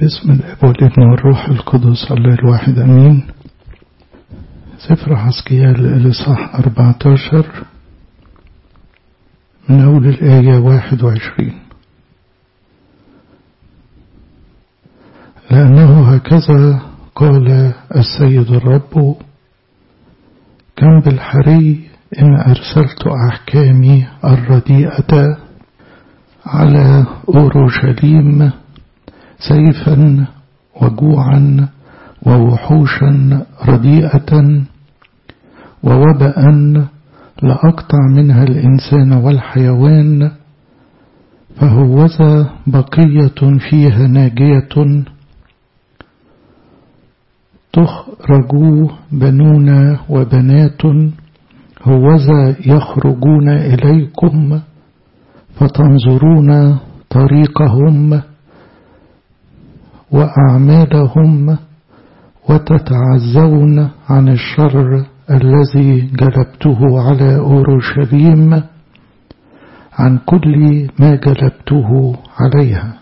باسم الاب والابن والروح القدس الله الواحد امين سفر حسكيال الاصحاح 14 من اول الايه 21 لانه هكذا قال السيد الرب كم بالحري إن أرسلت أحكامي الرديئة على أورشليم سيفا وجوعا ووحوشا رديئة ووبأ لأقطع منها الإنسان والحيوان فهوذا بقية فيها ناجية تخرج بنون وبنات هوذا يخرجون إليكم فتنظرون طريقهم وأعمالهم وتتعزون عن الشر الذي جلبته على أورشليم عن كل ما جلبته عليها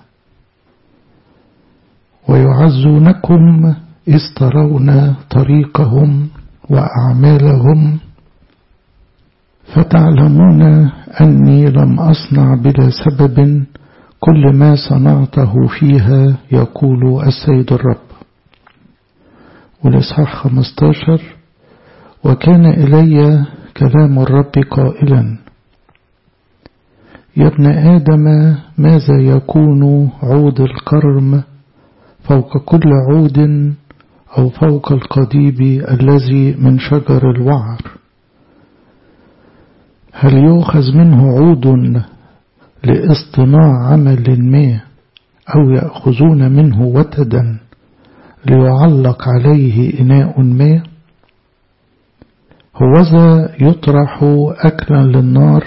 ويعزونكم إذ ترون طريقهم وأعمالهم فتعلمون أني لم أصنع بلا سبب كل ما صنعته فيها يقول السيد الرب والإصحاح 15 وكان إلي كلام الرب قائلا يا ابن آدم ماذا يكون عود القرم فوق كل عود أو فوق القضيب الذي من شجر الوعر هل يؤخذ منه عود لاصطناع عمل ما أو يأخذون منه وتدا ليعلق عليه إناء ما هوذا يطرح أكلا للنار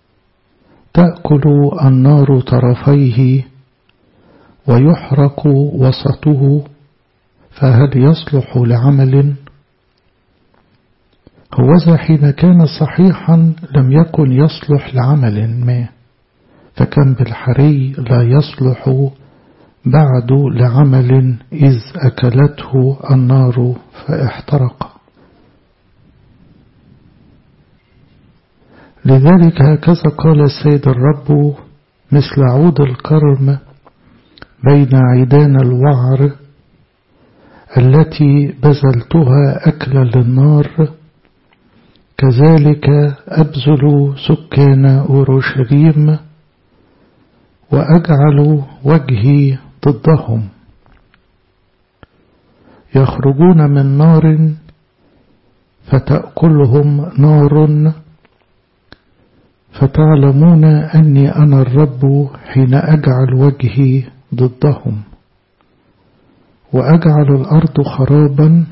تأكل النار طرفيه ويحرق وسطه فهل يصلح لعمل هوذا حين كان صحيحا لم يكن يصلح لعمل ما فكم بالحري لا يصلح بعد لعمل إذ أكلته النار فاحترق لذلك هكذا قال السيد الرب مثل عود الكرم بين عيدان الوعر التي بذلتها أكلا للنار كذلك أبذل سكان أورشليم وأجعل وجهي ضدهم يخرجون من نار فتأكلهم نار فتعلمون أني أنا الرب حين أجعل وجهي ضدهم وأجعل الأرض خرابا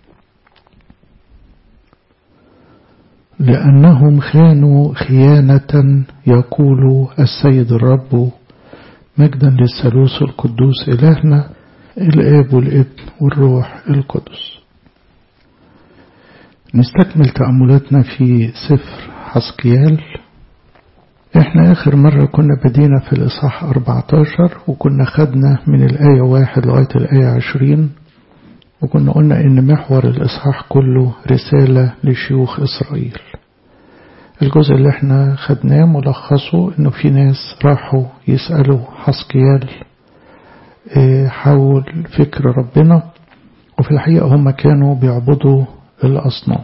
لأنهم خانوا خيانة يقول السيد الرب مجدا للثالوث القدوس إلهنا الآب والابن والروح القدس نستكمل تأملاتنا في سفر حسقيال احنا اخر مرة كنا بدينا في الاصحاح 14 وكنا خدنا من الآية واحد لغاية الآية عشرين وكنا قلنا ان محور الاصحاح كله رسالة لشيوخ اسرائيل الجزء اللي احنا خدناه ملخصه انه في ناس راحوا يسألوا حسقيال حول فكر ربنا وفي الحقيقة هم كانوا بيعبدوا الأصنام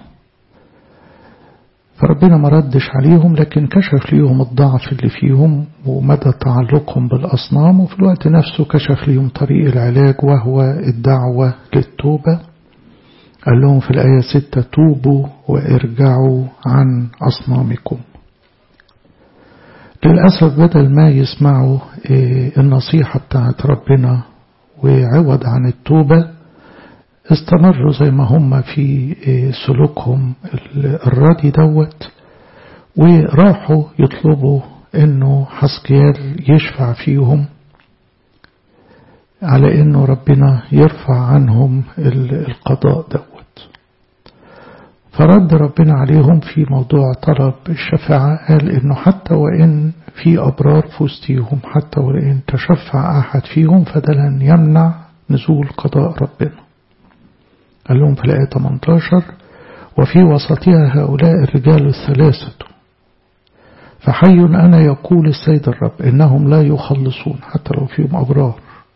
فربنا ما ردش عليهم لكن كشف ليهم الضعف اللي فيهم ومدى تعلقهم بالأصنام وفي الوقت نفسه كشف ليهم طريق العلاج وهو الدعوة للتوبة قال لهم في الآية ستة توبوا وارجعوا عن أصنامكم للأسف بدل ما يسمعوا النصيحة بتاعت ربنا وعوض عن التوبة استمروا زي ما هم في سلوكهم الردي دوت وراحوا يطلبوا انه حسكيال يشفع فيهم على انه ربنا يرفع عنهم القضاء دوت فرد ربنا عليهم في موضوع طلب الشفاعة قال انه حتى وان في ابرار في وسطيهم حتى وان تشفع احد فيهم فده لن يمنع نزول قضاء ربنا قال لهم في الآية 18 وفي وسطها هؤلاء الرجال الثلاثة فحي أنا يقول السيد الرب إنهم لا يخلصون حتى لو فيهم أبرار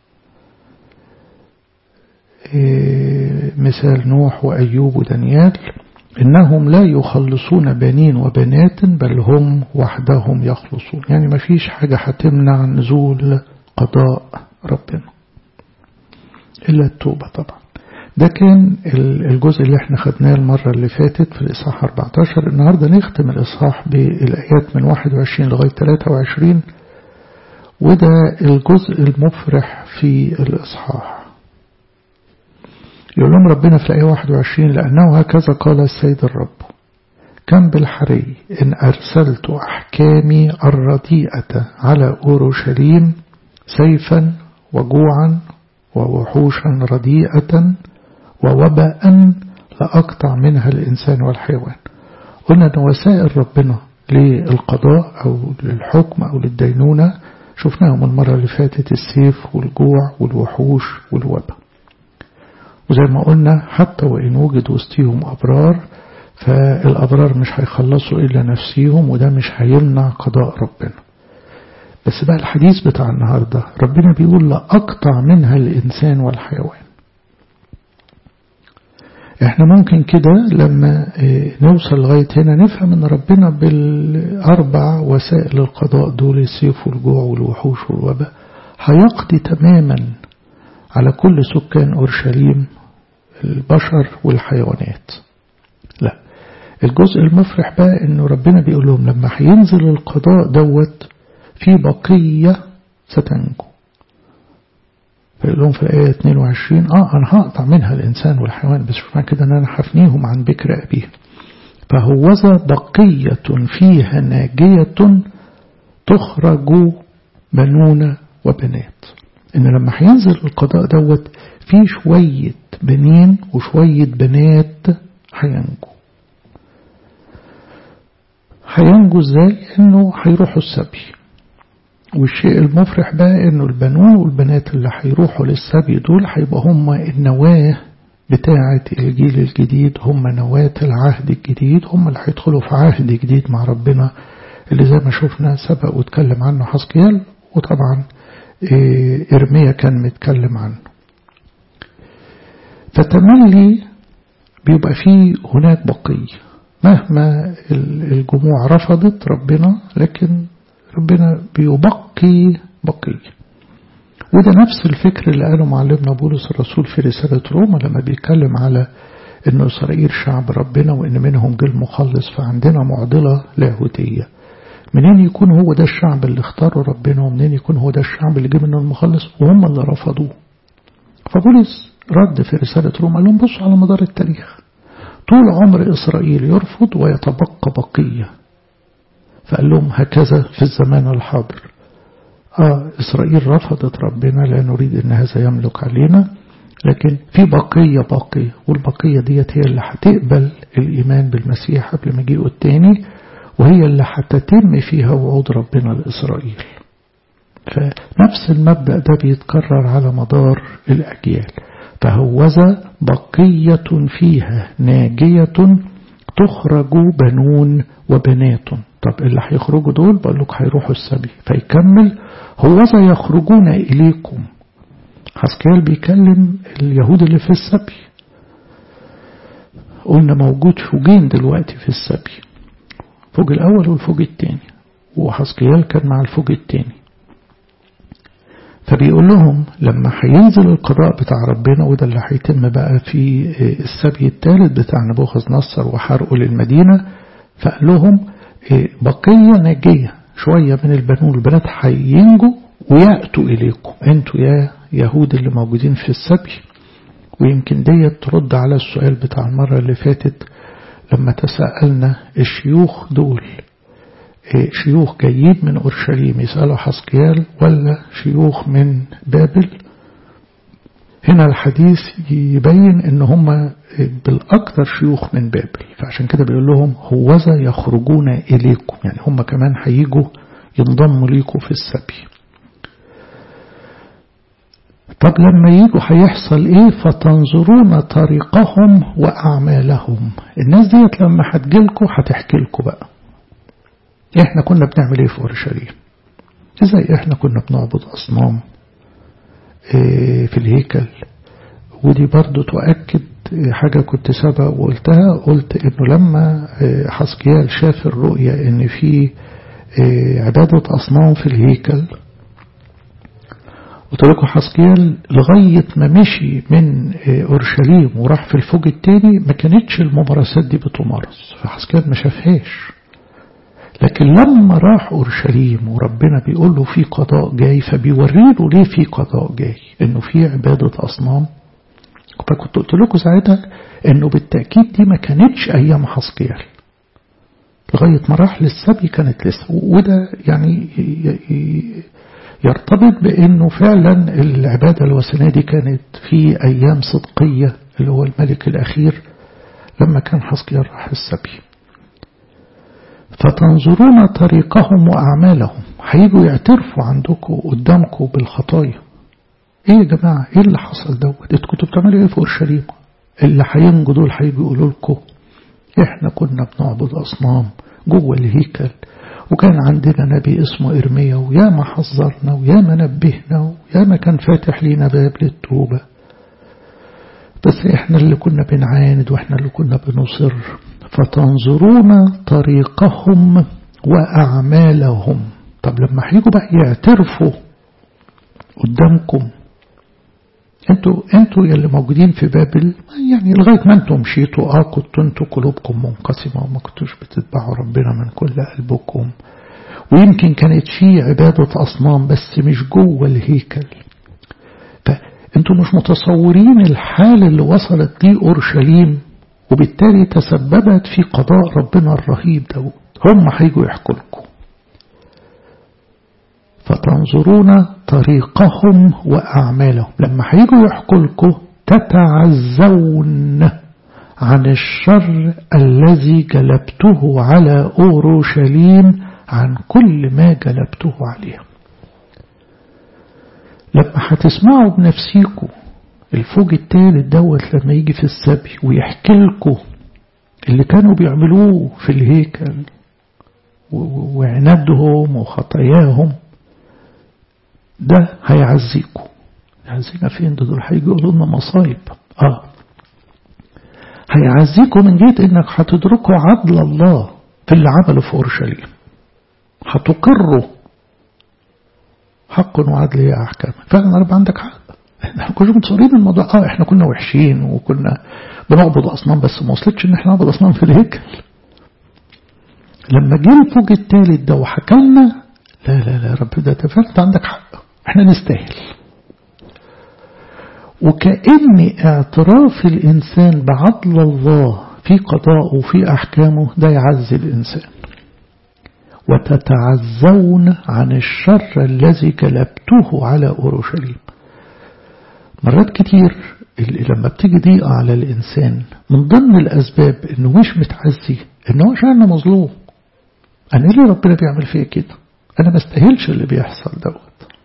إيه مثال نوح وأيوب ودانيال إنهم لا يخلصون بنين وبنات بل هم وحدهم يخلصون يعني ما فيش حاجة هتمنع نزول قضاء ربنا إلا التوبة طبعا ده كان الجزء اللي احنا خدناه المرة اللي فاتت في الإصحاح 14 النهاردة نختم الإصحاح بالآيات من 21 لغاية 23 وده الجزء المفرح في الإصحاح يقول لهم ربنا في الآية 21 لأنه هكذا قال السيد الرب كم بالحري إن أرسلت أحكامي الرديئة على أورشليم سيفا وجوعا ووحوشا رديئة ووباء لأقطع منها الإنسان والحيوان قلنا أن وسائل ربنا للقضاء أو للحكم أو للدينونة شفناهم المرة اللي فاتت السيف والجوع والوحوش والوباء وزي ما قلنا حتى وإن وجد وسطيهم أبرار فالأبرار مش هيخلصوا إلا نفسيهم وده مش هيمنع قضاء ربنا بس بقى الحديث بتاع النهاردة ربنا بيقول لا أقطع منها الإنسان والحيوان احنا ممكن كده لما نوصل لغاية هنا نفهم ان ربنا بالأربع وسائل القضاء دول السيف والجوع والوحوش والوباء هيقضي تماما على كل سكان أورشليم البشر والحيوانات لا الجزء المفرح بقى انه ربنا بيقول لهم لما هينزل القضاء دوت في بقية ستنجو فيقول لهم في الآية 22 آه أنا هقطع منها الإنسان والحيوان بس مش معنى كده أن أنا حفنيهم عن بكر أبيه فهوذا بقية فيها ناجية تخرج بنون وبنات إن لما هينزل القضاء دوت في شوية بنين وشوية بنات هينجوا هينجوا ازاي انه هيروحوا السبي والشيء المفرح بقى انه البنون والبنات اللي هيروحوا للسبي دول هيبقى هم النواة بتاعة الجيل الجديد هم نواة العهد الجديد هم اللي هيدخلوا في عهد جديد مع ربنا اللي زي ما شفنا سبق واتكلم عنه حسكيال وطبعا إرميا كان متكلم عنه فتملي بيبقى فيه هناك بقية مهما الجموع رفضت ربنا لكن ربنا بيبقي بقية وده نفس الفكر اللي قاله معلمنا بولس الرسول في رسالة روما لما بيتكلم على أن إسرائيل شعب ربنا وأن منهم جيل مخلص فعندنا معضلة لاهوتية منين يكون هو ده الشعب اللي اختاره ربنا ومنين يكون هو ده الشعب اللي جه منه المخلص وهم اللي رفضوه فبولس رد في رسالة روما قال لهم بصوا على مدار التاريخ طول عمر إسرائيل يرفض ويتبقى بقية فقال لهم هكذا في الزمان الحاضر آه إسرائيل رفضت ربنا لا نريد أن هذا يملك علينا لكن في بقية باقية والبقية ديت هي اللي هتقبل الإيمان بالمسيح قبل مجيئه التاني وهي اللي هتتم فيها وعود ربنا لإسرائيل فنفس المبدأ ده بيتكرر على مدار الأجيال فهوذا بقية فيها ناجية تخرج بنون وبنات طب اللي هيخرجوا دول بقول لك هيروحوا السبي فيكمل هوذا يخرجون إليكم حسكيال بيكلم اليهود اللي في السبي قلنا موجود فوجين دلوقتي في السبي فوج الأول والفوج الثاني وحسكيال كان مع الفوج الثاني فبيقول لهم لما هينزل القضاء بتاع ربنا وده اللي هيتم بقى في السبي الثالث بتاع نبوخذ نصر وحرقه للمدينة فقال لهم بقية ناجية شوية من البنون والبنات هينجوا ويأتوا إليكم أنتوا يا يهود اللي موجودين في السبي ويمكن ديت ترد على السؤال بتاع المرة اللي فاتت لما تسألنا الشيوخ دول شيوخ جايين من أورشليم يسألوا حسقيال ولا شيوخ من بابل هنا الحديث يبين ان هم بالأكثر شيوخ من بابل فعشان كده بيقول لهم هوذا يخرجون إليكم يعني هم كمان هيجوا ينضموا ليكم في السبي طب لما يجوا هيحصل ايه فتنظرون طريقهم واعمالهم الناس ديت لما هتجيلكوا هتحكي لكم بقى احنا كنا بنعمل ايه في اورشليم ازاي احنا كنا بنعبد اصنام ايه في الهيكل ودي برضو تؤكد حاجة كنت سبق وقلتها قلت انه لما حسكيال شاف الرؤية ان في عبادة اصنام في الهيكل قلت لكم حسكيال لغاية ما مشي من أورشليم وراح في الفوج التاني ما كانتش الممارسات دي بتمارس فحسكيال ما شافهاش لكن لما راح أورشليم وربنا بيقول له في قضاء جاي فبيوريله ليه في قضاء جاي انه في عبادة أصنام فكنت قلت لكم ساعتها انه بالتأكيد دي ما كانتش ايام حسقيال لغاية ما راح للسبي كانت لسه وده يعني يرتبط بانه فعلا العبادة الوثنية دي كانت في ايام صدقية اللي هو الملك الاخير لما كان حسقيال راح السبي فتنظرون طريقهم واعمالهم هيجوا يعترفوا عندكم قدامكم بالخطايا ايه يا جماعة ايه اللي حصل دوت انتوا كنتوا بتعملوا ايه في اورشليم اللي هينجوا دول هيجوا يقولوا لكم احنا كنا بنعبد اصنام جوه الهيكل وكان عندنا نبي اسمه إرميا ويا ما حذرنا ويا ما نبهنا ويا ما كان فاتح لينا باب للتوبة بس احنا اللي كنا بنعاند واحنا اللي كنا بنصر فتنظرون طريقهم وأعمالهم طب لما هيجوا بقى يعترفوا قدامكم انتوا انتوا يلي موجودين في بابل يعني لغايه ما انتوا مشيتوا اه كنتوا انتوا قلوبكم منقسمه وما كنتوش بتتبعوا ربنا من كل قلبكم ويمكن كانت في عباده اصنام بس مش جوه الهيكل فانتوا مش متصورين الحال اللي وصلت ليه اورشليم وبالتالي تسببت في قضاء ربنا الرهيب دوت هم هيجوا يحكوا لكم فتنظرون طريقهم وأعمالهم لما هيجوا يحكوا لكم تتعزون عن الشر الذي جلبته على أورشليم عن كل ما جلبته عليها لما هتسمعوا بنفسيكم الفوج التالت دوت لما يجي في السبي ويحكي لكم اللي كانوا بيعملوه في الهيكل وعنادهم وخطاياهم ده هيعزيكم يعزينا فين ده دول هيجوا يقولوا لنا مصايب اه هيعزيكم من جهة انك هتدركوا عدل الله في اللي عمله في اورشليم هتقروا حق وعدل يا احكام فعلا رب عندك حق احنا كنا متصورين الموضوع اه احنا كنا وحشين وكنا بنعبد اصنام بس ما وصلتش ان احنا نعبد اصنام في الهيكل لما جه الفوج التالت ده وحكى لنا لا لا لا رب ده فعلا عندك حق احنا نستاهل وكأن اعتراف الإنسان بعدل الله في قضاءه وفي أحكامه ده يعزي الإنسان وتتعزون عن الشر الذي جلبته على أورشليم مرات كتير لما بتيجي ضيقة على الإنسان من ضمن الأسباب إنه مش متعزي إنه هو شأنه مظلوم أنا ليه ربنا بيعمل فيا كده أنا ما استاهلش اللي بيحصل دوت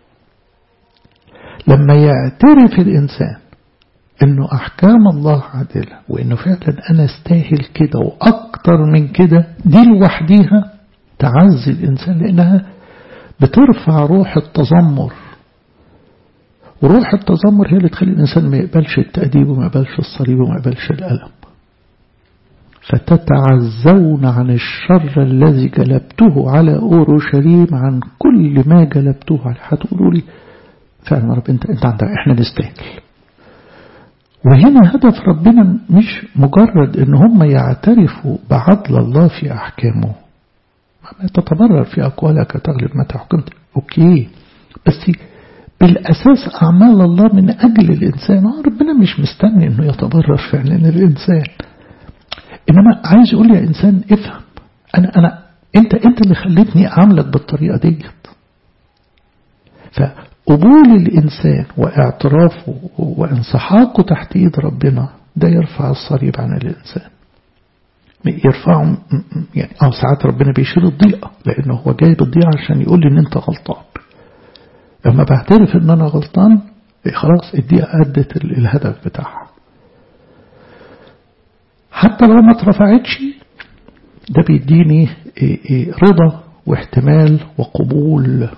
لما يعترف الإنسان إنه أحكام الله عادلة وإنه فعلا أنا استاهل كده وأكتر من كده دي لوحديها تعزي الإنسان لأنها بترفع روح التذمر وروح التذمر هي اللي تخلي الإنسان ما يقبلش التأديب وما يقبلش الصليب وما يقبلش الألم فتتعزون عن الشر الذي جلبته على أورشليم عن كل ما جلبته عليه هتقولوا لي فعلا رب انت انت عندك احنا نستاهل وهنا هدف ربنا مش مجرد ان هم يعترفوا بعدل الله في احكامه ما تتبرر في اقوالك تغلب متى حكمت اوكي بس بالاساس اعمال الله من اجل الانسان ربنا مش مستني انه يتبرر فعلا الانسان انما عايز يقول يا انسان افهم انا انا انت انت اللي خليتني اعاملك بالطريقه ديت فقبول الانسان واعترافه وانسحاقه تحت ايد ربنا ده يرفع الصليب عن الانسان يرفعه يعني اه ساعات ربنا بيشيل الضيقه لانه هو جايب الضيقه عشان يقول لي ان انت غلطان لما بعترف ان انا غلطان خلاص الدقيقة أدت الهدف بتاعها حتى لو ما اترفعتش ده بيديني رضا واحتمال وقبول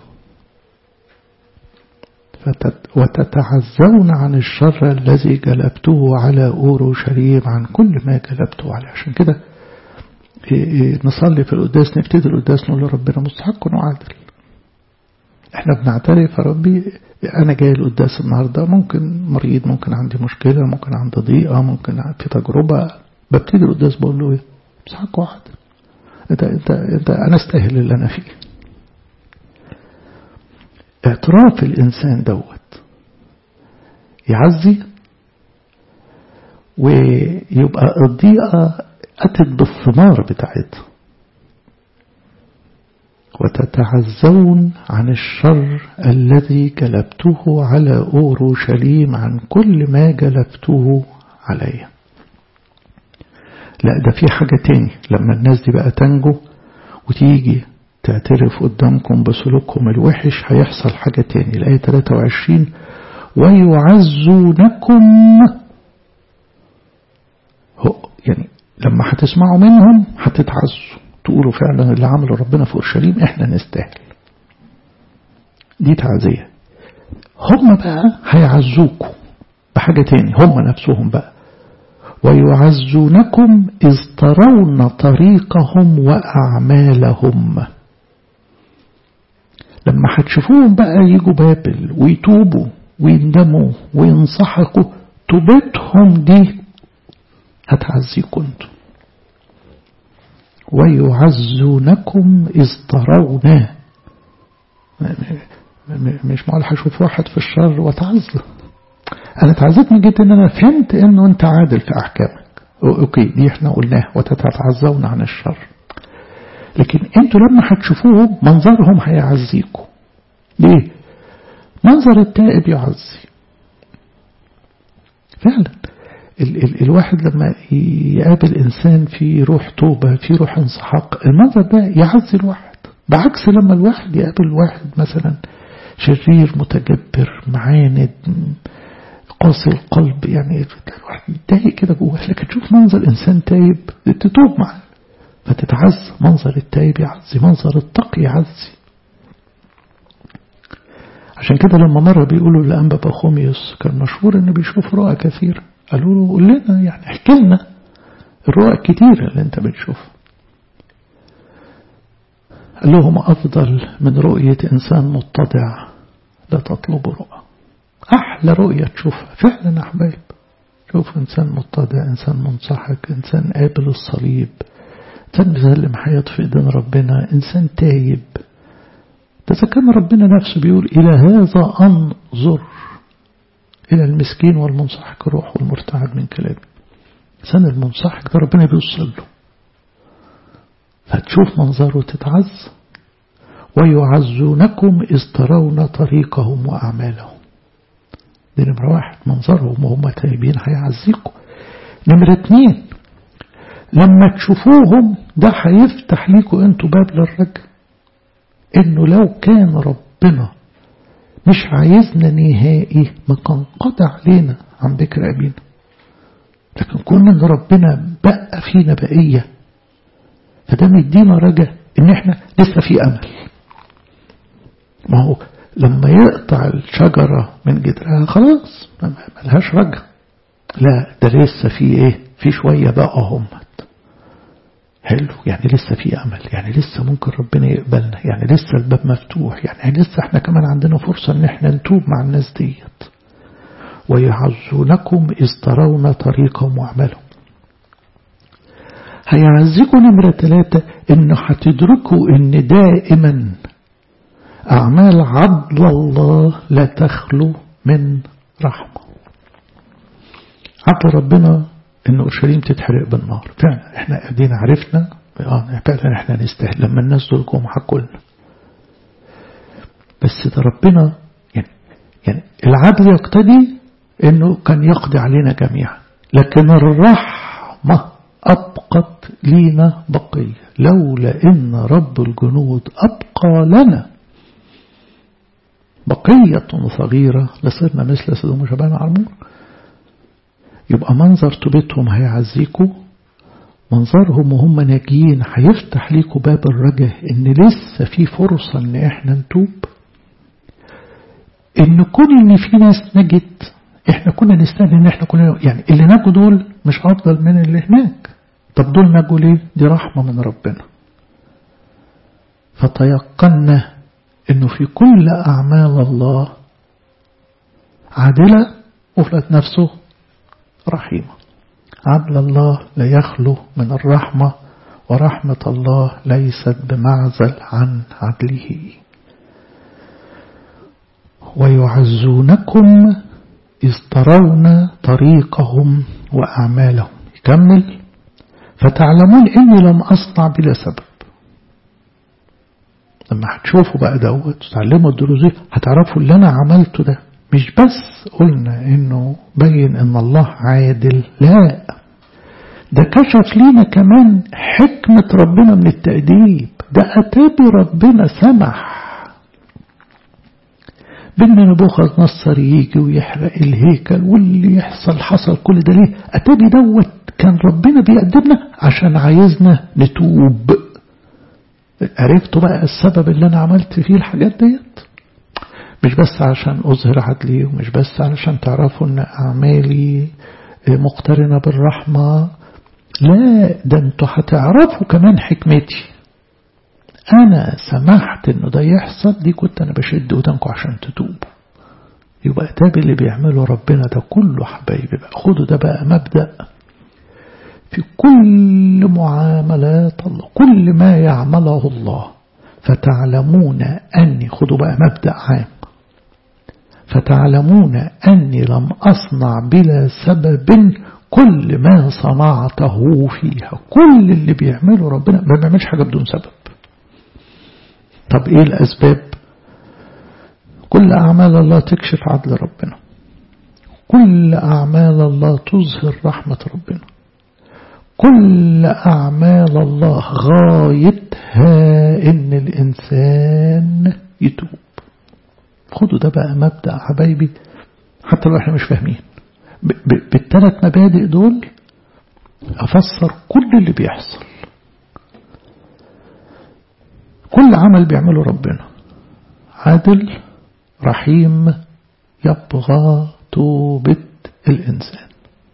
وتتعزون عن الشر الذي جلبته على أورشليم عن كل ما جلبته عليه عشان كده نصلي في القداس نبتدي القداس نقول لربنا مستحق وعادل احنا بنعترف يا ربي انا جاي القداس النهارده ممكن مريض ممكن عندي مشكله ممكن عندي ضيقه ممكن في تجربه ببتدي القداس بقول له ايه مستحق وعادل انت انت انت انا استاهل اللي انا فيه اعتراف الانسان دوت يعزي ويبقى الضيقه اتت بالثمار بتاعتها وتتعزون عن الشر الذي جلبته على أورشليم عن كل ما جلبته عليه لا ده في حاجة تاني لما الناس دي بقى تنجو وتيجي تعترف قدامكم بسلوكهم الوحش هيحصل حاجة تاني الآية 23 ويعزونكم هو يعني لما هتسمعوا منهم هتتعزوا تقولوا فعلا اللي عمله ربنا في أورشليم احنا نستاهل دي تعزية هم بقى هيعزوكم بحاجة تاني هم نفسهم بقى ويعزونكم إذ ترون طريقهم وأعمالهم لما هتشوفوهم بقى يجوا بابل ويتوبوا ويندموا وينصحكوا توبتهم دي هتعزيكم انتم ويعزونكم إذ ترون مش معقول هشوف واحد في الشر واتعزى أنا اتعزيت من جد إن أنا فهمت إنه أنت عادل في أحكامك أوكي دي إحنا قلناها وتتعزون عن الشر لكن أنتوا لما هتشوفوهم منظرهم هيعزيكم ليه؟ منظر التائب يعزي فعلا ال ال الواحد لما يقابل إنسان في روح توبة في روح انسحاق المنظر ده يعزي الواحد بعكس لما الواحد يقابل واحد مثلا شرير متجبر معاند قاسي القلب يعني الواحد يتضايق كده جواه لكن تشوف منظر إنسان تايب تتوب معاه فتتعز منظر التايب يعزي منظر التقي يعزي عشان كده لما مرة بيقولوا لأنبا بخوميوس كان مشهور انه بيشوف رؤى كثيرة قالوا له قول لنا يعني احكي لنا الرؤى الكتيرة اللي انت بتشوفها قال لهم أفضل من رؤية إنسان متضع لا تطلب رؤى أحلى رؤية تشوفها فعلا يا أحباب شوف إنسان متضع إنسان منصحك إنسان قابل الصليب إنسان بيسلم حياته في إيدين ربنا إنسان تايب إذا كان ربنا نفسه بيقول إلى هذا أنظر إلى المسكين والمنصحك روح والمرتعد من كلامي إنسان المنصحك ده ربنا بيوصل له فتشوف منظره تتعز ويعزونكم إذ ترون طريقهم وأعمالهم دي نمرة واحد منظرهم وهم تايبين هيعزيكم نمرة اتنين لما تشوفوهم ده هيفتح ليكم انتوا باب للرجل انه لو كان ربنا مش عايزنا نهائي ما كان قطع علينا عن بكر ابينا لكن كنا ان ربنا بقى فينا بقية فده مدينا رجاء ان احنا لسه في امل ما هو لما يقطع الشجرة من جدرها خلاص ملهاش رجاء لا ده لسه في ايه في شوية بقى هم حلو يعني لسه في أمل يعني لسه ممكن ربنا يقبلنا يعني لسه الباب مفتوح يعني لسه احنا كمان عندنا فرصة ان احنا نتوب مع الناس ديت ويعزونكم إذ ترون طريقهم وعملهم هيعزكم نمرة ثلاثة انه هتدركوا ان دائما أعمال عدل الله لا تخلو من رحمة عدل ربنا ان اورشليم تتحرق بالنار فعلا احنا قاعدين عرفنا اه فعلا احنا نستاهل لما الناس دول جم حكوا لنا بس ده ربنا يعني يعني العدل يقتضي انه كان يقضي علينا جميعا لكن الرحمه ابقت لينا بقيه لولا ان رب الجنود ابقى لنا بقية صغيرة لصرنا مثل سدوم وشبان عرمون يبقى منظر توبتهم هيعزيكوا منظرهم وهم ناجيين هيفتح ليكوا باب الرجاء ان لسه في فرصة ان احنا نتوب ان كل ان في ناس نجت احنا كنا نستاهل ان احنا كلنا يعني اللي نجوا دول مش افضل من اللي هناك طب دول نجوا ليه دي رحمة من ربنا فتيقنا انه في كل اعمال الله عادلة وفي نفسه رحيمة عدل الله لا يخلو من الرحمة ورحمة الله ليست بمعزل عن عدله ويعزونكم إذ ترون طريقهم وأعمالهم يكمل فتعلمون إني لم أصنع بلا سبب لما هتشوفوا بقى دوت وتعلموا الدروس دي هتعرفوا اللي أنا عملته ده مش بس قلنا إنه بين إن الله عادل لا ده كشف لينا كمان حكمة ربنا من التأديب ده أتابي ربنا سمح بأن نبوخذ نصر يجي ويحرق الهيكل واللي يحصل حصل كل ده ليه أتابي دوت كان ربنا بيقدمنا عشان عايزنا نتوب عرفتوا بقى السبب اللي أنا عملت فيه الحاجات ديت مش بس عشان أظهر عدلي ومش بس علشان تعرفوا أن أعمالي مقترنة بالرحمة لا ده انتوا هتعرفوا كمان حكمتي أنا سمحت إنه ده يحصل دي كنت أنا بشد ودانكم عشان تتوبوا يبقى ده اللي بيعمله ربنا ده كله حبايبي بقى خدوا ده بقى مبدأ في كل معاملات الله كل ما يعمله الله فتعلمون أني خدوا بقى مبدأ عام فتعلمون أني لم أصنع بلا سبب كل ما صنعته فيها كل اللي بيعمله ربنا ما بيعملش حاجة بدون سبب طب ايه الأسباب كل أعمال الله تكشف عدل ربنا كل أعمال الله تظهر رحمة ربنا كل أعمال الله غايتها إن الإنسان يتوب خدوا ده بقى مبدأ حبايبي حتى لو احنا مش فاهمين بالثلاث مبادئ دول أفسر كل اللي بيحصل كل عمل بيعمله ربنا عادل رحيم يبغى توبة الإنسان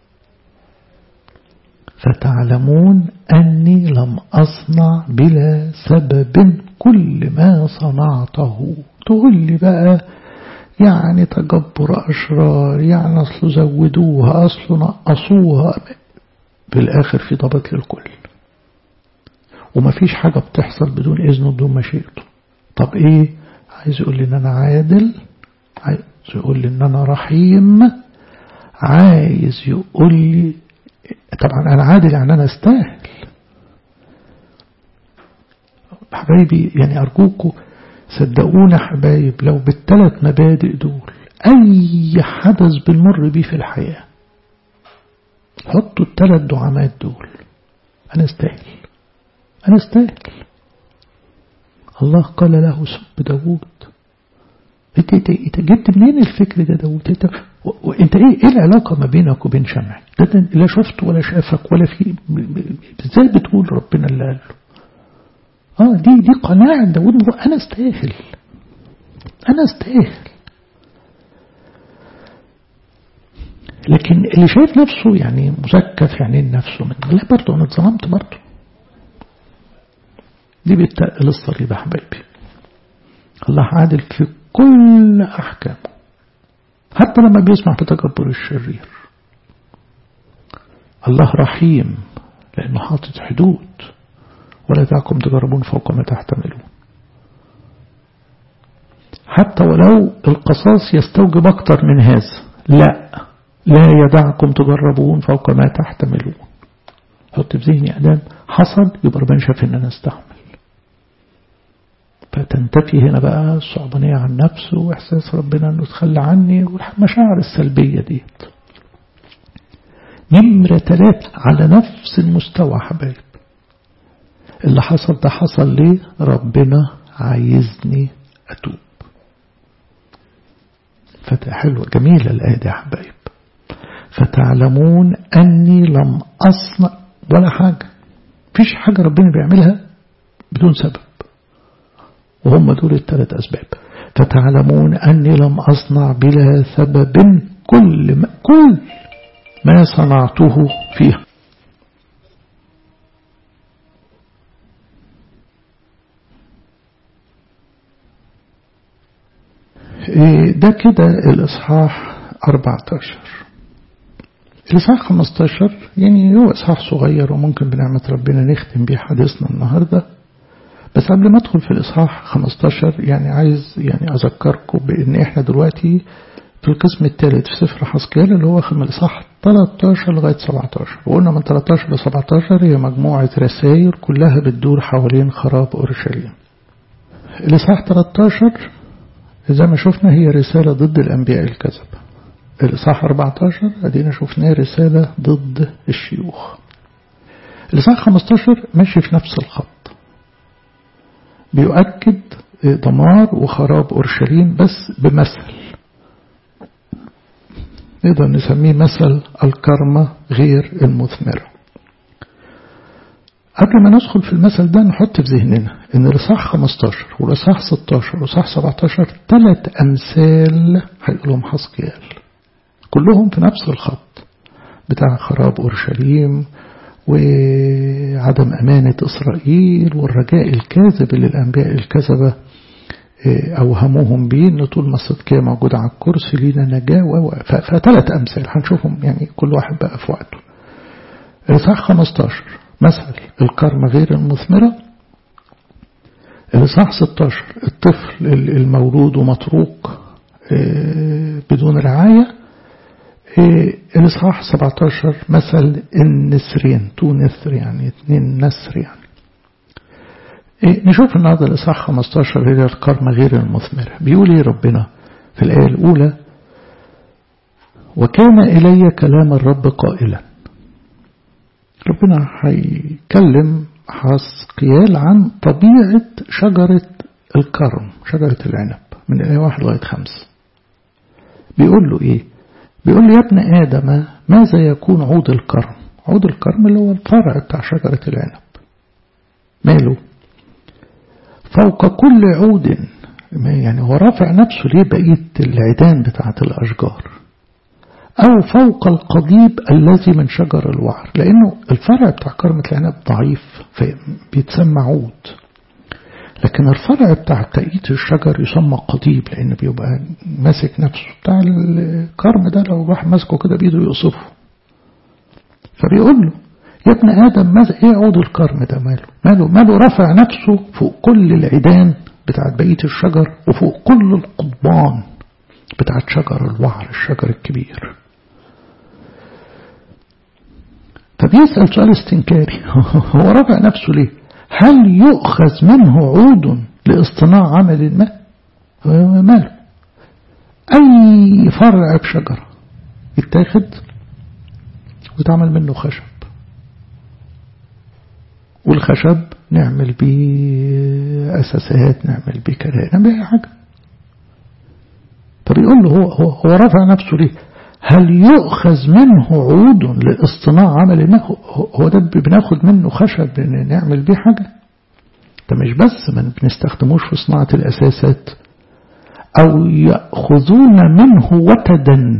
فتعلمون أني لم أصنع بلا سبب كل ما صنعته تقول لي بقى يعني تجبر أشرار يعني أصل زودوها أصل نقصوها في الآخر في ضبط للكل وما فيش حاجة بتحصل بدون إذنه بدون مشيئته طب إيه عايز يقول لي إن أنا عادل عايز يقول لي إن أنا رحيم عايز يقول لي طبعا أنا عادل يعني أنا استاهل حبايبي يعني أرجوكم صدقونا حبايب لو بالثلاث مبادئ دول أي حدث بنمر بيه في الحياة حطوا الثلاث دعامات دول أنا استاهل أنا استاهل الله قال له سب داوود انت انت انت جبت منين الفكر ده داوود انت وانت ايه ايه العلاقه ما بينك وبين شمعي ده لا شفته ولا شافك ولا في ازاي بتقول ربنا اللي قال له اه دي دي قناعه داوود انا استاهل انا استاهل لكن اللي شايف نفسه يعني مزكى في عينين نفسه من لا برضه انا اتظلمت برضه دي بتقل الصليب يا حبايبي الله عادل في كل أحكامه حتى لما بيسمع بتكبر الشرير الله رحيم لأنه حاطط حدود ولا دعكم تجربون فوق ما تحتملون حتى ولو القصاص يستوجب أكتر من هذا لا لا يدعكم تجربون فوق ما تحتملون حط في ذهني أدام حصل يبقى ربنا شاف إن أنا استحمل فتنتفي هنا بقى الصعبانية عن نفسه وإحساس ربنا أنه تخلى عني والمشاعر السلبية ديت نمرة ثلاثة على نفس المستوى حبايب اللي حصل ده حصل ليه ربنا عايزني أتوب حلوة جميلة الآية دي يا حبايب فتعلمون أني لم أصنع ولا حاجة فيش حاجة ربنا بيعملها بدون سبب وهم دول الثلاث أسباب فتعلمون أني لم أصنع بلا سبب كل ما, كل ما صنعته فيها ده كده الإصحاح 14 الإصحاح 15 يعني هو إصحاح صغير وممكن بنعمة ربنا نختم بيه حديثنا النهاردة بس قبل ما أدخل في الإصحاح 15 يعني عايز يعني أذكركم بأن إحنا دلوقتي في القسم الثالث في سفر حسكيال اللي هو من الإصحاح 13 لغاية 17 وقلنا من 13 ل 17 هي مجموعة رسائل كلها بتدور حوالين خراب أورشليم الإصحاح 13 زي ما شفنا هي رسالة ضد الأنبياء الكذب الإصحاح 14 أدينا شفناه رسالة ضد الشيوخ الإصحاح 15 ماشي في نفس الخط بيؤكد دمار وخراب أورشليم بس بمثل نقدر نسميه مثل الكرمة غير المثمرة قبل ما ندخل في المثل ده نحط في ذهننا ان الاصحاح 15 والاصحاح 16 والاصحاح 17 ثلاث امثال هيقولهم حسقيال كلهم في نفس الخط بتاع خراب اورشليم وعدم امانه اسرائيل والرجاء الكاذب اللي الانبياء الكذبه اوهموهم بيه ان طول ما الصدقيه موجوده على الكرسي لينا نجاه فثلاث امثال هنشوفهم يعني كل واحد بقى في وقته الاصحاح 15 مثل الكرمة غير المثمرة الإصحاح 16 الطفل المولود ومتروك بدون رعاية الإصحاح 17 مثل النسرين تو نسر يعني اثنين نسر يعني نشوف النهارده الإصحاح 15 هي الكرمة غير المثمرة بيقول ايه ربنا في الآية الأولى وكان إلي كلام الرب قائلا ربنا هيكلم حسقيال عن طبيعة شجرة الكرم شجرة العنب من الآية واحد لغاية خمسة بيقول له إيه بيقول له يا ابن آدم ماذا يكون عود الكرم عود الكرم اللي هو الفرع بتاع شجرة العنب ماله فوق كل عود يعني هو رافع نفسه ليه بقية العيدان بتاعة الأشجار أو فوق القضيب الذي من شجر الوعر لأنه الفرع بتاع كرمة العنب ضعيف فبيتسمى عود لكن الفرع بتاع تقية الشجر يسمى قضيب لأن بيبقى ماسك نفسه بتاع الكرم ده لو راح ماسكه كده بإيده يقصفه فبيقول له يا ابن آدم ماذا إيه عود الكرم ده ماله ماله ماله رفع نفسه فوق كل العيدان بتاعت بقية الشجر وفوق كل القضبان بتاعت شجر الوعر الشجر الكبير فبيسأل سؤال استنكاري هو رفع نفسه ليه هل يؤخذ منه عود لاصطناع عمل ما ماله أي فرع بشجرة يتاخد ويتعمل منه خشب والخشب نعمل بيه أساسات نعمل بيه كرائم نعمل بيه حاجة طب يقول له هو, هو, هو رفع نفسه ليه هل يؤخذ منه عود لاصطناع عمل ما هو ده بناخد منه خشب نعمل بيه حاجة ده مش بس ما بنستخدموش في صناعة الأساسات أو يأخذون منه وتدا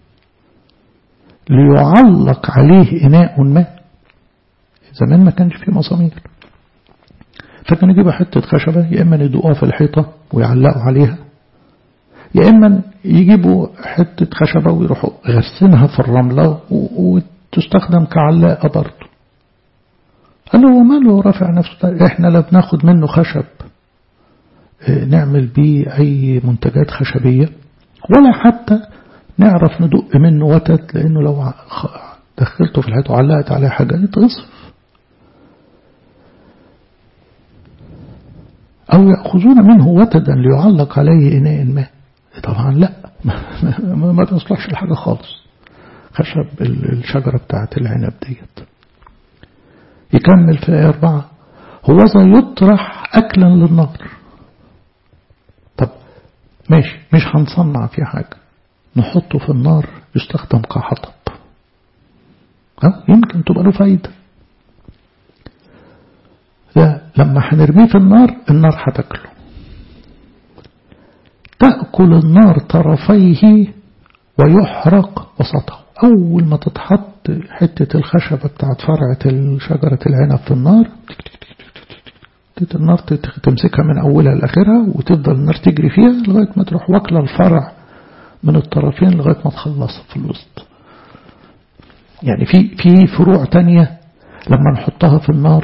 ليعلق عليه إناء ما زمان ما كانش فيه مسامير فكان يجيبوا حتة خشبة يا إما يدقوها في الحيطة ويعلقوا عليها يا إما يجيبوا حتة خشبة ويروحوا غسنها في الرملة وتستخدم كعلاقة برضه قال له ماله رافع نفسه احنا لا بناخد منه خشب نعمل بيه أي منتجات خشبية ولا حتى نعرف ندق منه وتد لأنه لو دخلته في الحيط وعلقت عليه حاجة يتغصف أو يأخذون منه وتدا ليعلق عليه إناء ما طبعا لا ما, ما تصلحش لحاجة خالص خشب الشجرة بتاعت العنب ديت يكمل في آية أربعة هو يطرح أكلا للنار طب ماشي مش هنصنع فيه حاجة نحطه في النار يستخدم كحطب ها يمكن تبقى له فايدة لا لما هنرميه في النار النار هتاكله تأكل النار طرفيه ويحرق وسطه أول ما تتحط حتة الخشبة بتاعت فرعة شجرة العنب في النار النار تمسكها من أولها لآخرها وتفضل النار تجري فيها لغاية ما تروح واكلة الفرع من الطرفين لغاية ما تخلصها في الوسط يعني في في فروع تانية لما نحطها في النار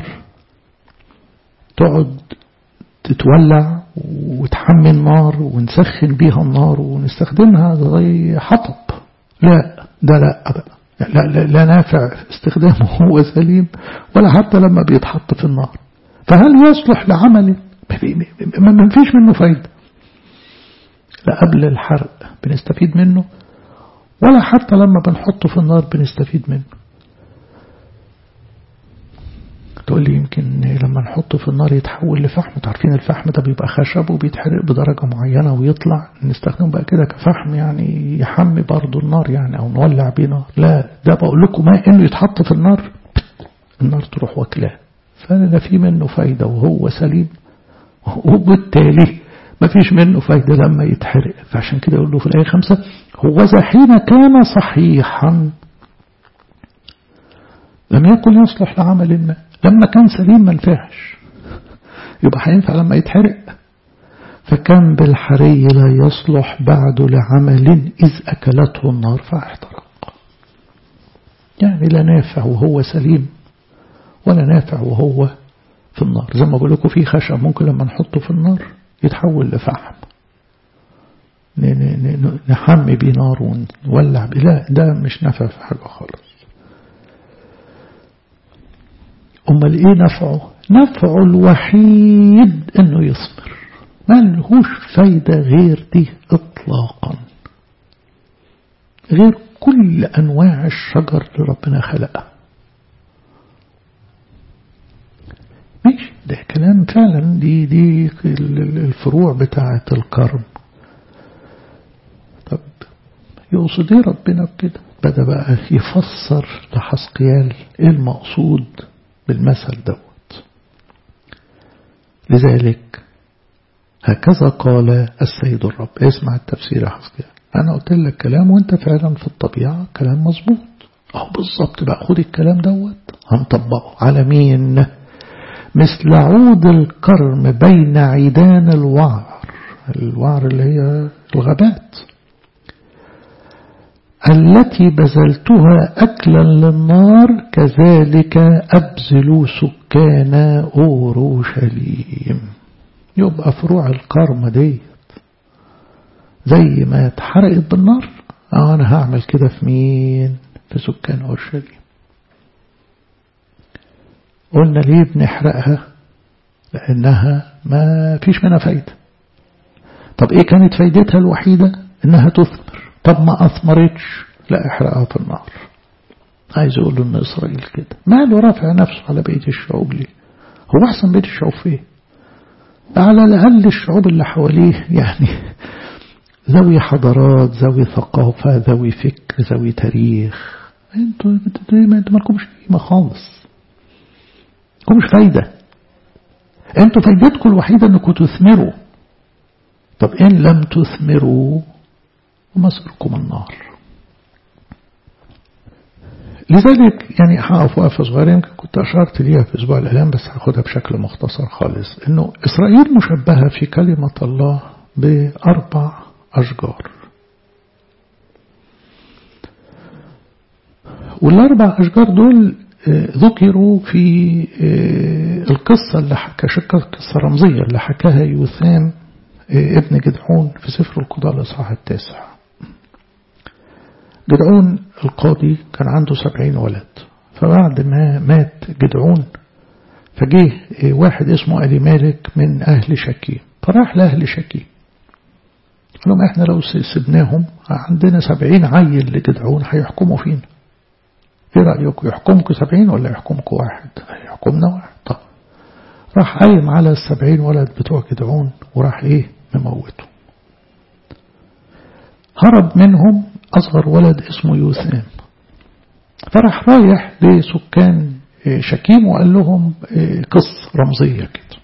تقعد تتولع وتحمي النار ونسخن بيها النار ونستخدمها زي حطب لا ده لا أبدا لا, لا, لا نافع استخدامه هو سليم ولا حتى لما بيتحط في النار فهل يصلح لعمل ما فيش منه فايدة لا قبل الحرق بنستفيد منه ولا حتى لما بنحطه في النار بنستفيد منه تقول لي يمكن لما نحطه في النار يتحول لفحم تعرفين الفحم ده بيبقى خشب وبيتحرق بدرجة معينة ويطلع نستخدمه بقى كده كفحم يعني يحمي برضه النار يعني أو نولع بيه نار لا ده بقول لكم ما إنه يتحط في النار النار تروح واكلاه فلا في منه فايدة وهو سليم وبالتالي ما فيش منه فايدة لما يتحرق فعشان كده يقول له في الآية خمسة هو حين كان صحيحا لم يكن يصلح لعمل ما لما كان سليم ما نفعش يبقى هينفع لما يتحرق فكان بالحري لا يصلح بعد لعمل إذ أكلته النار فاحترق يعني لا نافع وهو سليم ولا نافع وهو في النار زي ما بقول لكم في خشب ممكن لما نحطه في النار يتحول لفحم نحمي بيه نار ونولع بيه لا ده مش نافع في حاجة خالص أمال إيه نفعه نفعه الوحيد أنه يصبر ما لهوش فايدة غير دي إطلاقا غير كل أنواع الشجر اللي ربنا خلقها ماشي ده كلام فعلا دي دي الفروع بتاعة الكرم طب يقصد ايه ربنا بكده بدأ بقى يفسر لحسقيال ايه المقصود بالمثل دوت لذلك هكذا قال السيد الرب اسمع التفسير يا حسقيال انا قلت لك كلام وانت فعلا في الطبيعة كلام مظبوط اهو بالظبط بقى خد الكلام دوت هنطبقه على مين مثل عود الكرم بين عيدان الوعر الوعر اللي هي الغابات التي بذلتها أكلا للنار كذلك أبذل سكان أورشليم يبقى فروع الكرم ديت زي ما اتحرقت بالنار أنا هعمل كده في مين في سكان أورشليم قلنا ليه بنحرقها لأنها ما فيش منها فايدة طب إيه كانت فايدتها الوحيدة إنها تثمر طب ما أثمرتش لا احرقها في النار عايز أقول إن إسرائيل كده ماله رافع نفسه على بقية الشعوب ليه هو أحسن بقية الشعوب فيه على الأقل الشعوب اللي حواليه يعني ذوي حضارات ذوي ثقافة ذوي فكر ذوي تاريخ انتوا انتوا مالكمش قيمة خالص مش فايدة انتوا فايدتكم الوحيدة انكم تثمروا طب ان لم تثمروا مصيركم النار لذلك يعني هقف وقفة صغيرة يمكن كنت أشرت ليها في أسبوع الإعلام بس هاخدها بشكل مختصر خالص إنه إسرائيل مشبهة في كلمة الله بأربع أشجار والأربع أشجار دول ذكروا في القصة اللي حكى قصة رمزية اللي حكاها يوثام ابن جدعون في سفر القضاء الإصحاح التاسع جدعون القاضي كان عنده سبعين ولد فبعد ما مات جدعون فجه واحد اسمه ألي مالك من أهل شكيم فراح لأهل شكيم قال لهم احنا لو سبناهم عندنا سبعين عيل لجدعون هيحكموا فينا ايه رأيكم يحكمكم سبعين ولا يحكمكم واحد يحكمنا واحد طب راح قايم على السبعين ولد بتوع جدعون وراح ايه مموته هرب منهم أصغر ولد اسمه يوسام فراح رايح لسكان شكيم وقال لهم قصة رمزية كده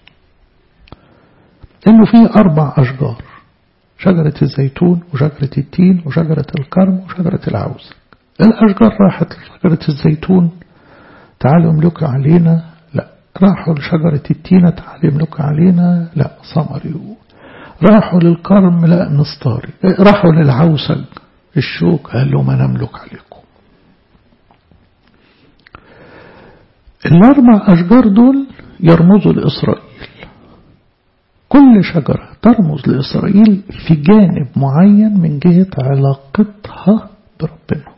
إنه في أربع أشجار شجرة الزيتون وشجرة التين وشجرة الكرم وشجرة العوز الأشجار راحت لشجرة الزيتون تعالوا املكوا علينا لا راحوا لشجرة التينة تعالوا املكوا علينا لا صمري راحوا للكرم لا نصطاري راحوا للعوسج الشوك قال له ما نملك عليكم الأربع أشجار دول يرمزوا لإسرائيل كل شجرة ترمز لإسرائيل في جانب معين من جهة علاقتها بربنا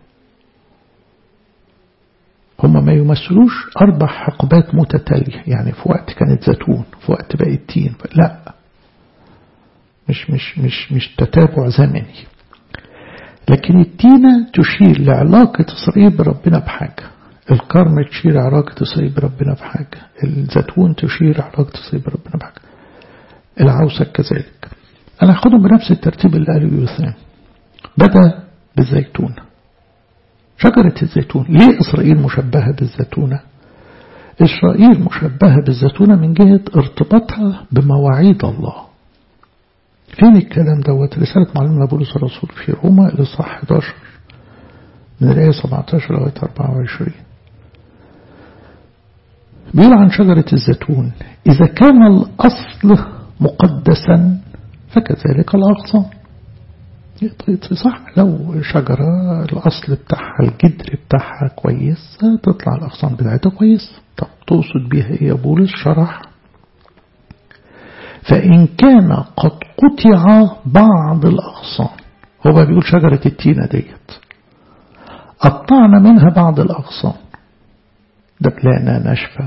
هما ما يمثلوش أربع حقبات متتالية يعني في وقت كانت زيتون في وقت بقت تين لا مش مش مش مش تتابع زمني لكن التينة تشير لعلاقة إسرائيل بربنا بحاجة الكرم تشير علاقة إسرائيل بربنا بحاجة الزيتون تشير علاقة إسرائيل بربنا بحاجة العوسة كذلك أنا أخذهم بنفس الترتيب اللي قاله يوسام بدأ بالزيتون شجرة الزيتون ليه إسرائيل مشبهة بالزيتونة إسرائيل مشبهة بالزيتونة من جهة ارتباطها بمواعيد الله فين الكلام دوت رسالة معلمنا بولس الرسول في روما الإصحاح 11 من الآية 17 لغاية 24 بيقول عن شجرة الزيتون إذا كان الأصل مقدسا فكذلك الأغصان صح لو شجرة الأصل بتاعها الجدر بتاعها كويس تطلع الأغصان بتاعتها كويس طب تقصد بيها إيه يا بولس شرح فإن كان قد قطع بعض الأغصان هو بيقول شجرة التينة ديت قطعنا منها بعض الأغصان دبلانة ناشفة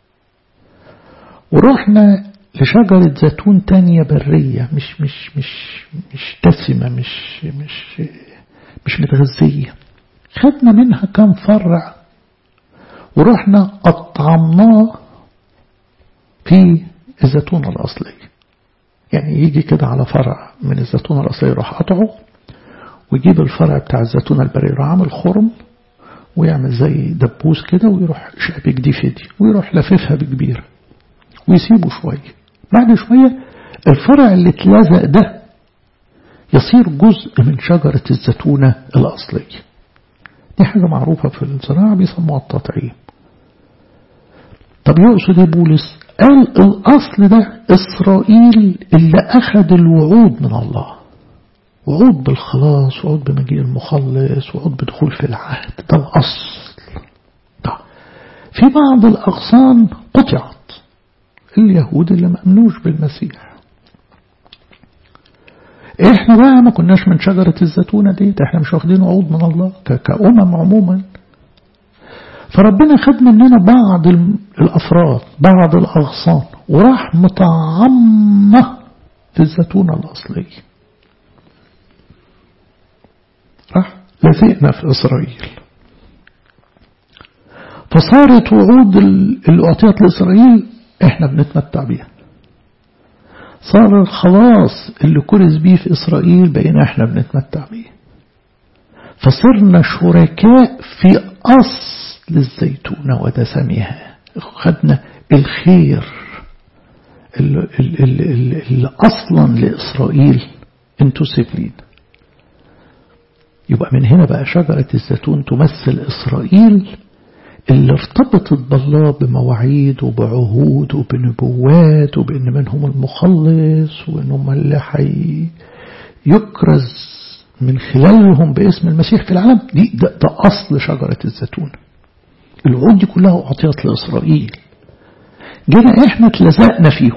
ورحنا لشجرة زيتون تانية برية مش مش مش مش دسمة مش مش مش متغذية خدنا منها كم فرع ورحنا قطعناه في الزيتونة الأصلية يعني يجي كده على فرع من الزيتونة الأصلية يروح قطعه ويجيب الفرع بتاع الزيتونة البرية يروح عامل خرم ويعمل زي دبوس كده ويروح شابك دي في دي ويروح لففها بكبيرة ويسيبه شوية بعد شوية الفرع اللي اتلزق ده يصير جزء من شجرة الزيتونة الأصلية دي حاجة معروفة في الزراعة بيسموها التطعيم طب يقصد ايه بولس قال الأصل ده إسرائيل اللي أخذ الوعود من الله وعود بالخلاص وعود بمجيء المخلص وعود بدخول في العهد ده الأصل ده في بعض الأغصان قطعت اليهود اللي ما امنوش بالمسيح احنا بقى ما كناش من شجرة الزيتونة دي احنا مش واخدين وعود من الله كأمم عموما فربنا خد مننا بعض الأفراد بعض الأغصان وراح مطعمة في الزيتونة الأصلية راح لزقنا في إسرائيل فصارت وعود اللي أعطيت لإسرائيل احنا بنتمتع بيها صار الخلاص اللي كرز بيه في إسرائيل بقينا احنا بنتمتع بيه فصرنا شركاء في أصل الزيتونة ودسمها خدنا الخير اللي, اللي, اللي أصلا لإسرائيل انتسب لينا يبقى من هنا بقى شجرة الزيتون تمثل إسرائيل اللي ارتبطت بالله بمواعيد وبعهود وبنبوات وبأن منهم المخلص وأنهم اللي حي يكرز من خلالهم باسم المسيح في العالم دي ده, ده أصل شجرة الزيتون الوعود دي كلها أعطيت لإسرائيل جينا إحنا اتلزقنا فيهم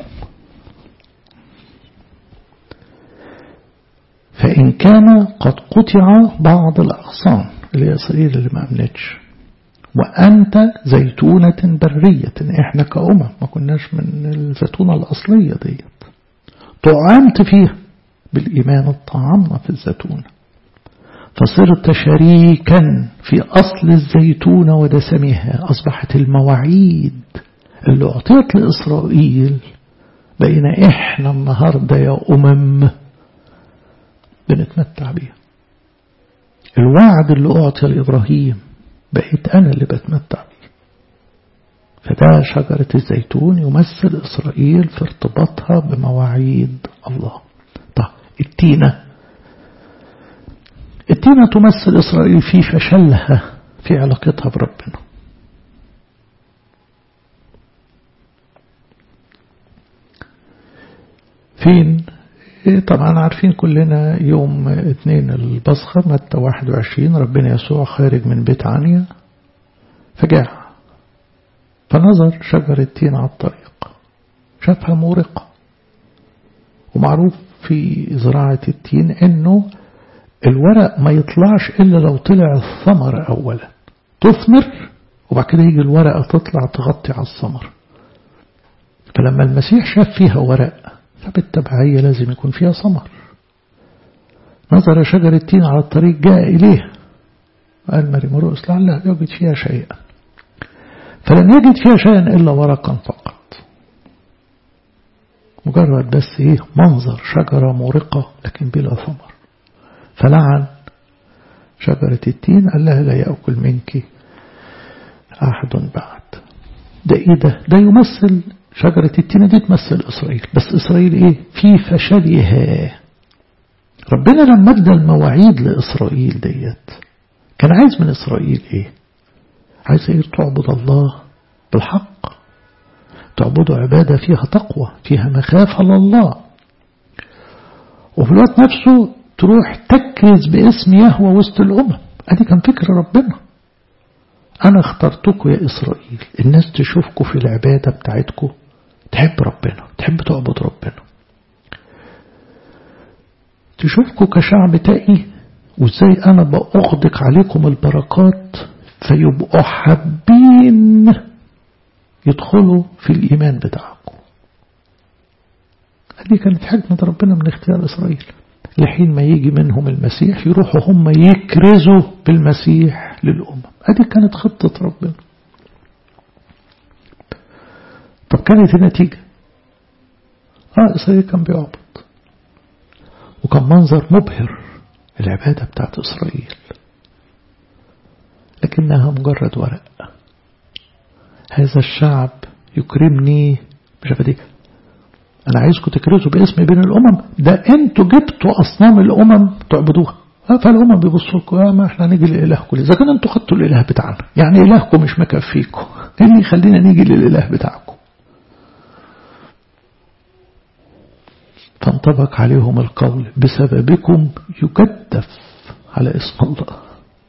فإن كان قد قطع بعض الأغصان اللي هي إسرائيل اللي ما أمنتش وأنت زيتونة برية إحنا كأمم ما كناش من الزيتونة الأصلية ديت طعمت فيها بالإيمان طعمنا في الزيتونة فصرت شريكا في أصل الزيتونة ودسمها أصبحت المواعيد اللي أعطيت لإسرائيل بقينا إحنا النهاردة يا أمم بنتمتع بيها الوعد اللي أعطي لإبراهيم بقيت أنا اللي بتمتع بيه فده شجرة الزيتون يمثل إسرائيل في ارتباطها بمواعيد الله طيب التينة التينة تمثل إسرائيل في فشلها في علاقتها بربنا فين طبعا عارفين كلنا يوم اثنين البصخة متى 21 ربنا يسوع خارج من بيت عنيا فجاع فنظر شجرة تين على الطريق شافها مورقة ومعروف في زراعة التين انه الورق ما يطلعش الا لو طلع الثمر اولا تثمر وبعد كده يجي الورقة تطلع تغطي على الثمر فلما المسيح شاف فيها ورق فبالتبعية لازم يكون فيها ثمر نظر شجر التين على الطريق جاء إليه قال مريم مرقس لعل يجد فيها شيئا فلم يجد فيها شيئا إلا ورقا فقط مجرد بس إيه منظر شجرة مورقة لكن بلا ثمر فلعن شجرة التين قال لها لا يأكل منك أحد بعد ده إيه ده ده يمثل شجرة التين دي تمثل إسرائيل بس إسرائيل إيه في فشلها ربنا لما ادى المواعيد لإسرائيل ديت كان عايز من إسرائيل إيه عايز إيه تعبد الله بالحق تعبده عبادة فيها تقوى فيها مخافة لله وفي الوقت نفسه تروح تكرز باسم يهوى وسط الأمم أدي كان فكر ربنا أنا اخترتكم يا إسرائيل الناس تشوفكم في العبادة بتاعتكم تحب ربنا تحب تعبد ربنا تشوفكم كشعب تقي وازاي أنا بأغدق عليكم البركات فيبقوا حابين يدخلوا في الإيمان بتاعكم هذه كانت حكمة ربنا من اختيار إسرائيل لحين ما يجي منهم المسيح يروحوا هم يكرزوا بالمسيح للأمم هذه كانت خطة ربنا طب كانت النتيجة آه إسرائيل كان بيعبد وكان منظر مبهر العبادة بتاعت إسرائيل لكنها مجرد ورق هذا الشعب يكرمني مش عارف دي أنا عايزكم تكرزوا باسمي بين الأمم ده أنتوا جبتوا أصنام الأمم تعبدوها فالأمم بيبصوا لكم يا ما احنا نيجي لإلهكم إذا كان أنتوا خدتوا الإله بتاعنا يعني إلهكم مش مكفيكم إيه اللي يخلينا نيجي للإله بتاعكم فانطبق عليهم القول بسببكم يجدف على اسم الله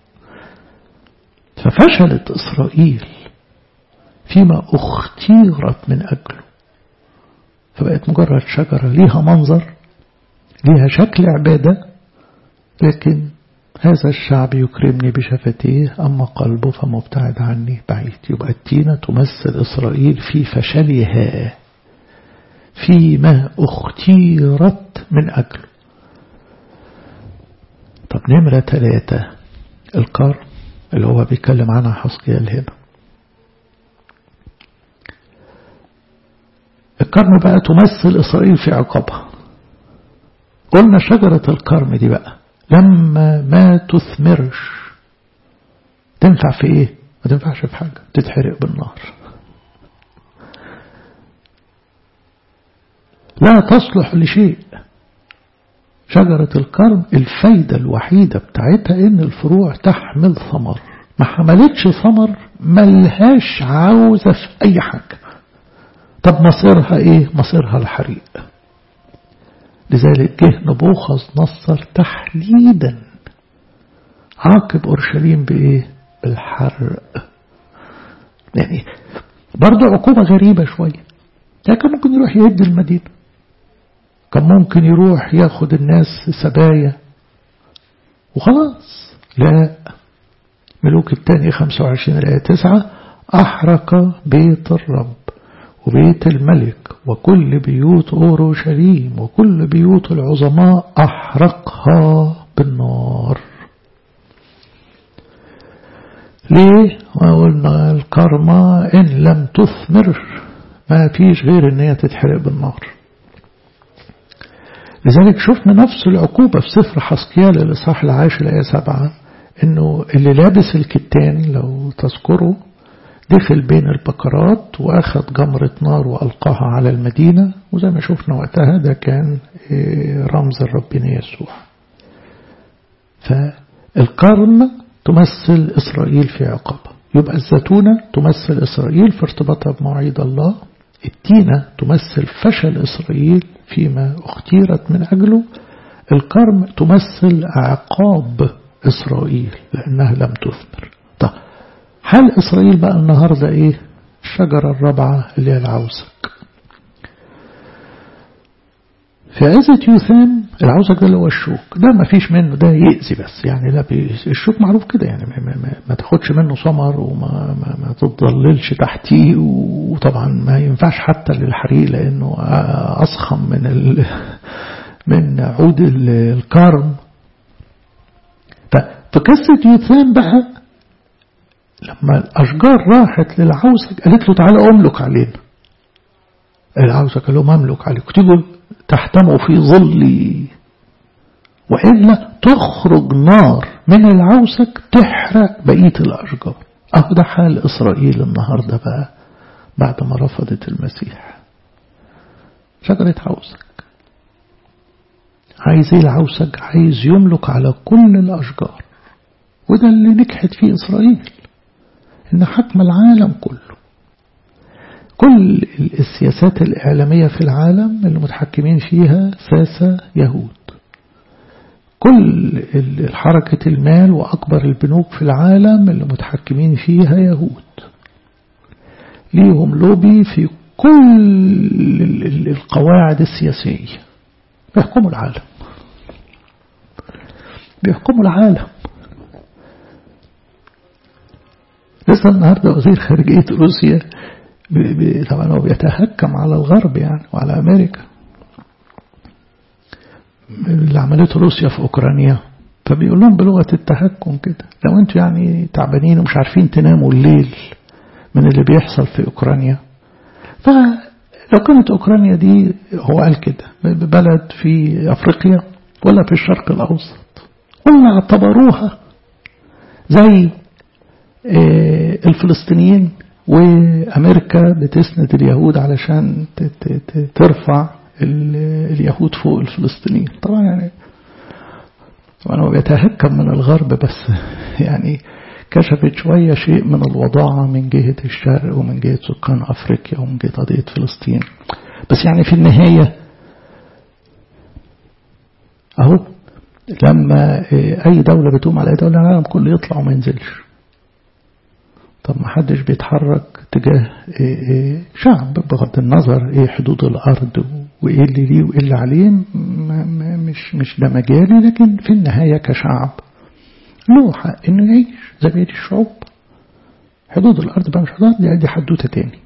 ففشلت إسرائيل فيما اختيرت من أجله فبقت مجرد شجرة ليها منظر ليها شكل عبادة لكن هذا الشعب يكرمني بشفتيه أما قلبه فمبتعد عني بعيد يبقى التينة تمثل إسرائيل في فشلها فيما اختيرت من أجله طب نمرة ثلاثة القرن اللي هو بيتكلم عنها حسقيال هنا الكرم بقى تمثل إسرائيل في عقابها قلنا شجرة الكرم دي بقى لما ما تثمرش تنفع في ايه ما تنفعش في حاجة تتحرق بالنار لا تصلح لشيء شجرة الكرم الفايدة الوحيدة بتاعتها ان الفروع تحمل ثمر ما حملتش ثمر ملهاش عاوزة في اي حاجة طب مصيرها ايه مصيرها الحريق لذلك جه نبوخذ نصر تحديدا عاقب أورشليم بإيه بالحرق يعني برضه عقوبة غريبة شوية كان ممكن يروح يهد المدينة كان ممكن يروح ياخد الناس سبايا وخلاص لا ملوك الثاني 25 الآية 9 أحرق بيت الرب وبيت الملك وكل بيوت أورشليم وكل بيوت العظماء أحرقها بالنار ليه؟ قلنا الكرمة إن لم تثمر ما فيش غير إن هي تتحرق بالنار لذلك شفنا نفس العقوبة في سفر حسكيال الإصحاح العاشر الآية سبعة انه اللي لابس الكتان لو تذكروا دخل بين البكرات واخذ جمرة نار والقاها على المدينة وزي ما شفنا وقتها ده كان رمز ربنا يسوع فالقرن تمثل إسرائيل في عقابة يبقى الزيتونة تمثل إسرائيل في ارتباطها بمواعيد الله التينة تمثل فشل إسرائيل فيما اختيرت من أجله الكرم تمثل عقاب إسرائيل لأنها لم تثمر طب حال إسرائيل بقى النهاردة إيه الشجرة الرابعة اللي هي العوسك في عزة يوثام العوسك ده اللي هو الشوك ده ما فيش منه ده يأذي بس يعني لا الشوك معروف كده يعني ما, ما, ما تاخدش منه ثمر وما ما, ما تتضللش تحتيه وطبعا ما ينفعش حتى للحريق لأنه أسخم من ال من عود الكرم في قصة يوثام بقى لما الأشجار راحت للعوسك قالت له تعالى أملك علينا العوسك قال له ما أملك عليك تيجوا تحتموا في ظلي وإلا تخرج نار من العوسك تحرق بقية الأشجار أهو ده حال إسرائيل النهاردة بقى بعد ما رفضت المسيح شجرة عوسك عايز ايه العوسك عايز يملك على كل الأشجار وده اللي نجحت فيه إسرائيل إن حكم العالم كله كل السياسات الإعلامية في العالم اللي متحكمين فيها ساسة يهود كل حركة المال وأكبر البنوك في العالم اللي متحكمين فيها يهود ليهم لوبي في كل القواعد السياسية بيحكموا العالم بيحكموا العالم لسه النهاردة وزير خارجية روسيا طبعا هو بيتهكم على الغرب يعني وعلى أمريكا اللي عملته روسيا في أوكرانيا فبيقول لهم بلغة التهكم كده لو انتوا يعني تعبانين ومش عارفين تناموا الليل من اللي بيحصل في أوكرانيا فلو كانت أوكرانيا دي هو قال كده بلد في أفريقيا ولا في الشرق الأوسط ولا اعتبروها زي الفلسطينيين وأمريكا بتسند اليهود علشان ترفع اليهود فوق الفلسطينيين طبعا يعني طبعا هو بيتهكم من الغرب بس يعني كشفت شوية شيء من الوضاعة من جهة الشرق ومن جهة سكان أفريقيا ومن جهة قضية فلسطين بس يعني في النهاية أهو لما أي دولة بتقوم على أي دولة العالم كله يطلع وما ينزلش طب ما حدش بيتحرك تجاه شعب بغض النظر ايه حدود الارض وايه اللي ليه وايه اللي عليه مش مش ده مجالي لكن في النهاية كشعب له حق انه يعيش زي بقية الشعوب حدود الارض بقى مش حدود دي, دي حدوتة تاني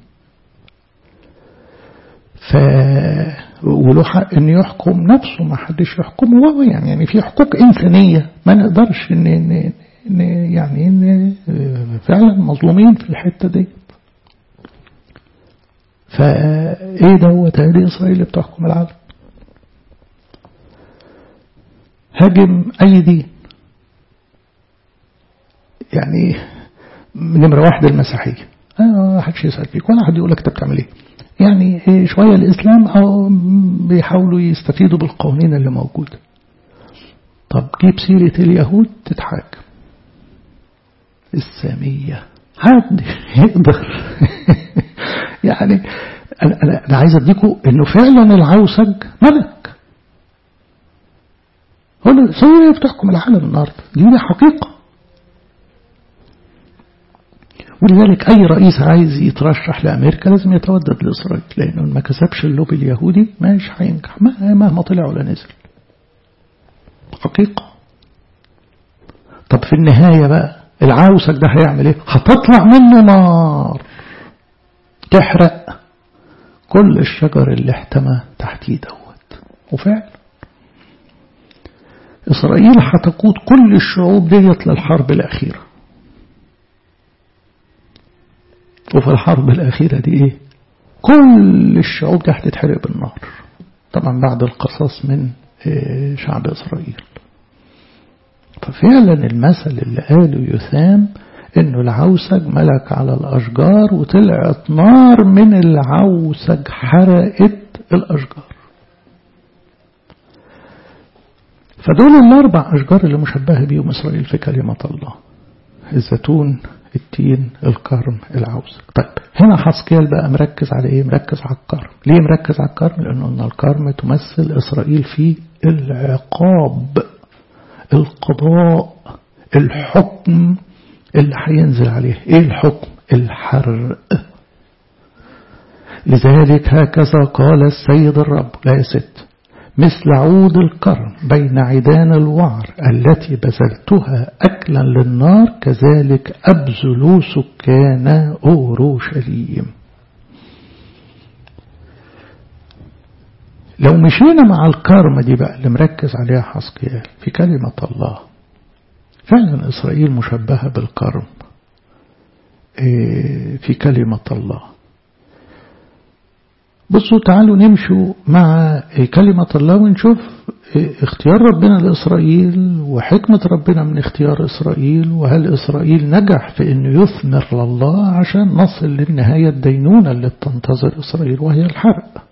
ف وله حق انه يحكم نفسه ما حدش يحكمه وهو يعني يعني في حقوق انسانيه ما نقدرش ان, إن إن يعني إن فعلا مظلومين في الحتة دي فإيه دوت هذه إسرائيل اللي بتحكم العالم هاجم أي دين يعني نمرة واحد المسيحية ما حدش يسأل فيك ولا حد يقول لك أنت بتعمل إيه يعني إيه شوية الإسلام أو بيحاولوا يستفيدوا بالقوانين اللي موجودة طب جيب سيرة اليهود تتحاكم السامية حد يقدر يعني أنا, أنا, أنا عايز أديكم إنه فعلا العوسج ملك هو سوريا بتحكم العالم النهارده دي دي حقيقة ولذلك أي رئيس عايز يترشح لأمريكا لازم يتودد لإسرائيل لأنه ما كسبش اللوبي اليهودي مش هينجح مهما طلع ولا نزل حقيقة طب في النهاية بقى العاوسك ده هيعمل ايه هتطلع منه نار تحرق كل الشجر اللي احتمى تحتيه دوت وفعلا إسرائيل هتقود كل الشعوب ديت للحرب الأخيرة وفي الحرب الأخيرة دي إيه كل الشعوب دي هتتحرق بالنار طبعا بعد القصاص من شعب إسرائيل ففعلا المثل اللي قاله يثام انه العوسج ملك على الاشجار وطلعت نار من العوسج حرقت الاشجار فدول الاربع اشجار اللي مشبهه بيهم اسرائيل في كلمه الله الزيتون التين الكرم العوسج طيب هنا حسكيال بقى مركز على ايه مركز على الكرم ليه مركز على الكرم لانه ان الكرم تمثل اسرائيل في العقاب القضاء الحكم اللي هينزل عليه ايه الحكم الحرق لذلك هكذا قال السيد الرب لا يا ست مثل عود الكرم بين عيدان الوعر التي بذلتها أكلا للنار كذلك أبذل سكان أوروشليم لو مشينا مع الكرمة دي بقى اللي مركز عليها حسقيال في كلمة الله فعلا إسرائيل مشبهة بالكرم في كلمة الله بصوا تعالوا نمشوا مع كلمة الله ونشوف اختيار ربنا لإسرائيل وحكمة ربنا من اختيار إسرائيل وهل إسرائيل نجح في أنه يثمر لله عشان نصل للنهاية الدينونة اللي بتنتظر إسرائيل وهي الحرق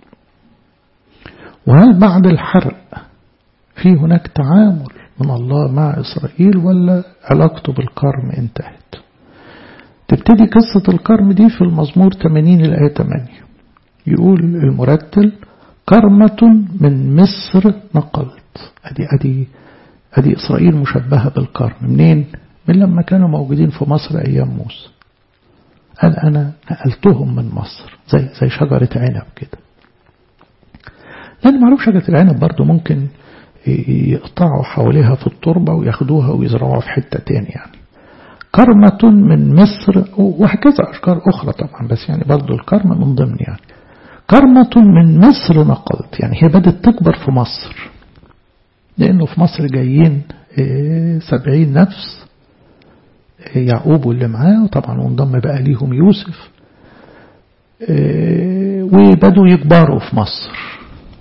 وهل بعد الحرق في هناك تعامل من الله مع إسرائيل ولا علاقته بالكرم انتهت تبتدي قصة الكرم دي في المزمور 80 الآية 8 يقول المرتل كرمة من مصر نقلت أدي, أدي, أدي إسرائيل مشبهة بالكرم منين؟ من لما كانوا موجودين في مصر أيام موسى قال أنا نقلتهم من مصر زي, زي شجرة عنب كده لأن معروف شجرة العنب برضو ممكن يقطعوا حواليها في التربة وياخدوها ويزرعوها في حتة تاني يعني كرمة من مصر وهكذا أشجار أخرى طبعا بس يعني برضو الكرم من ضمن يعني كرمة من مصر نقلت يعني هي بدأت تكبر في مصر لأنه في مصر جايين سبعين نفس يعقوب واللي معاه وطبعا وانضم بقى ليهم يوسف وبدوا يكبروا في مصر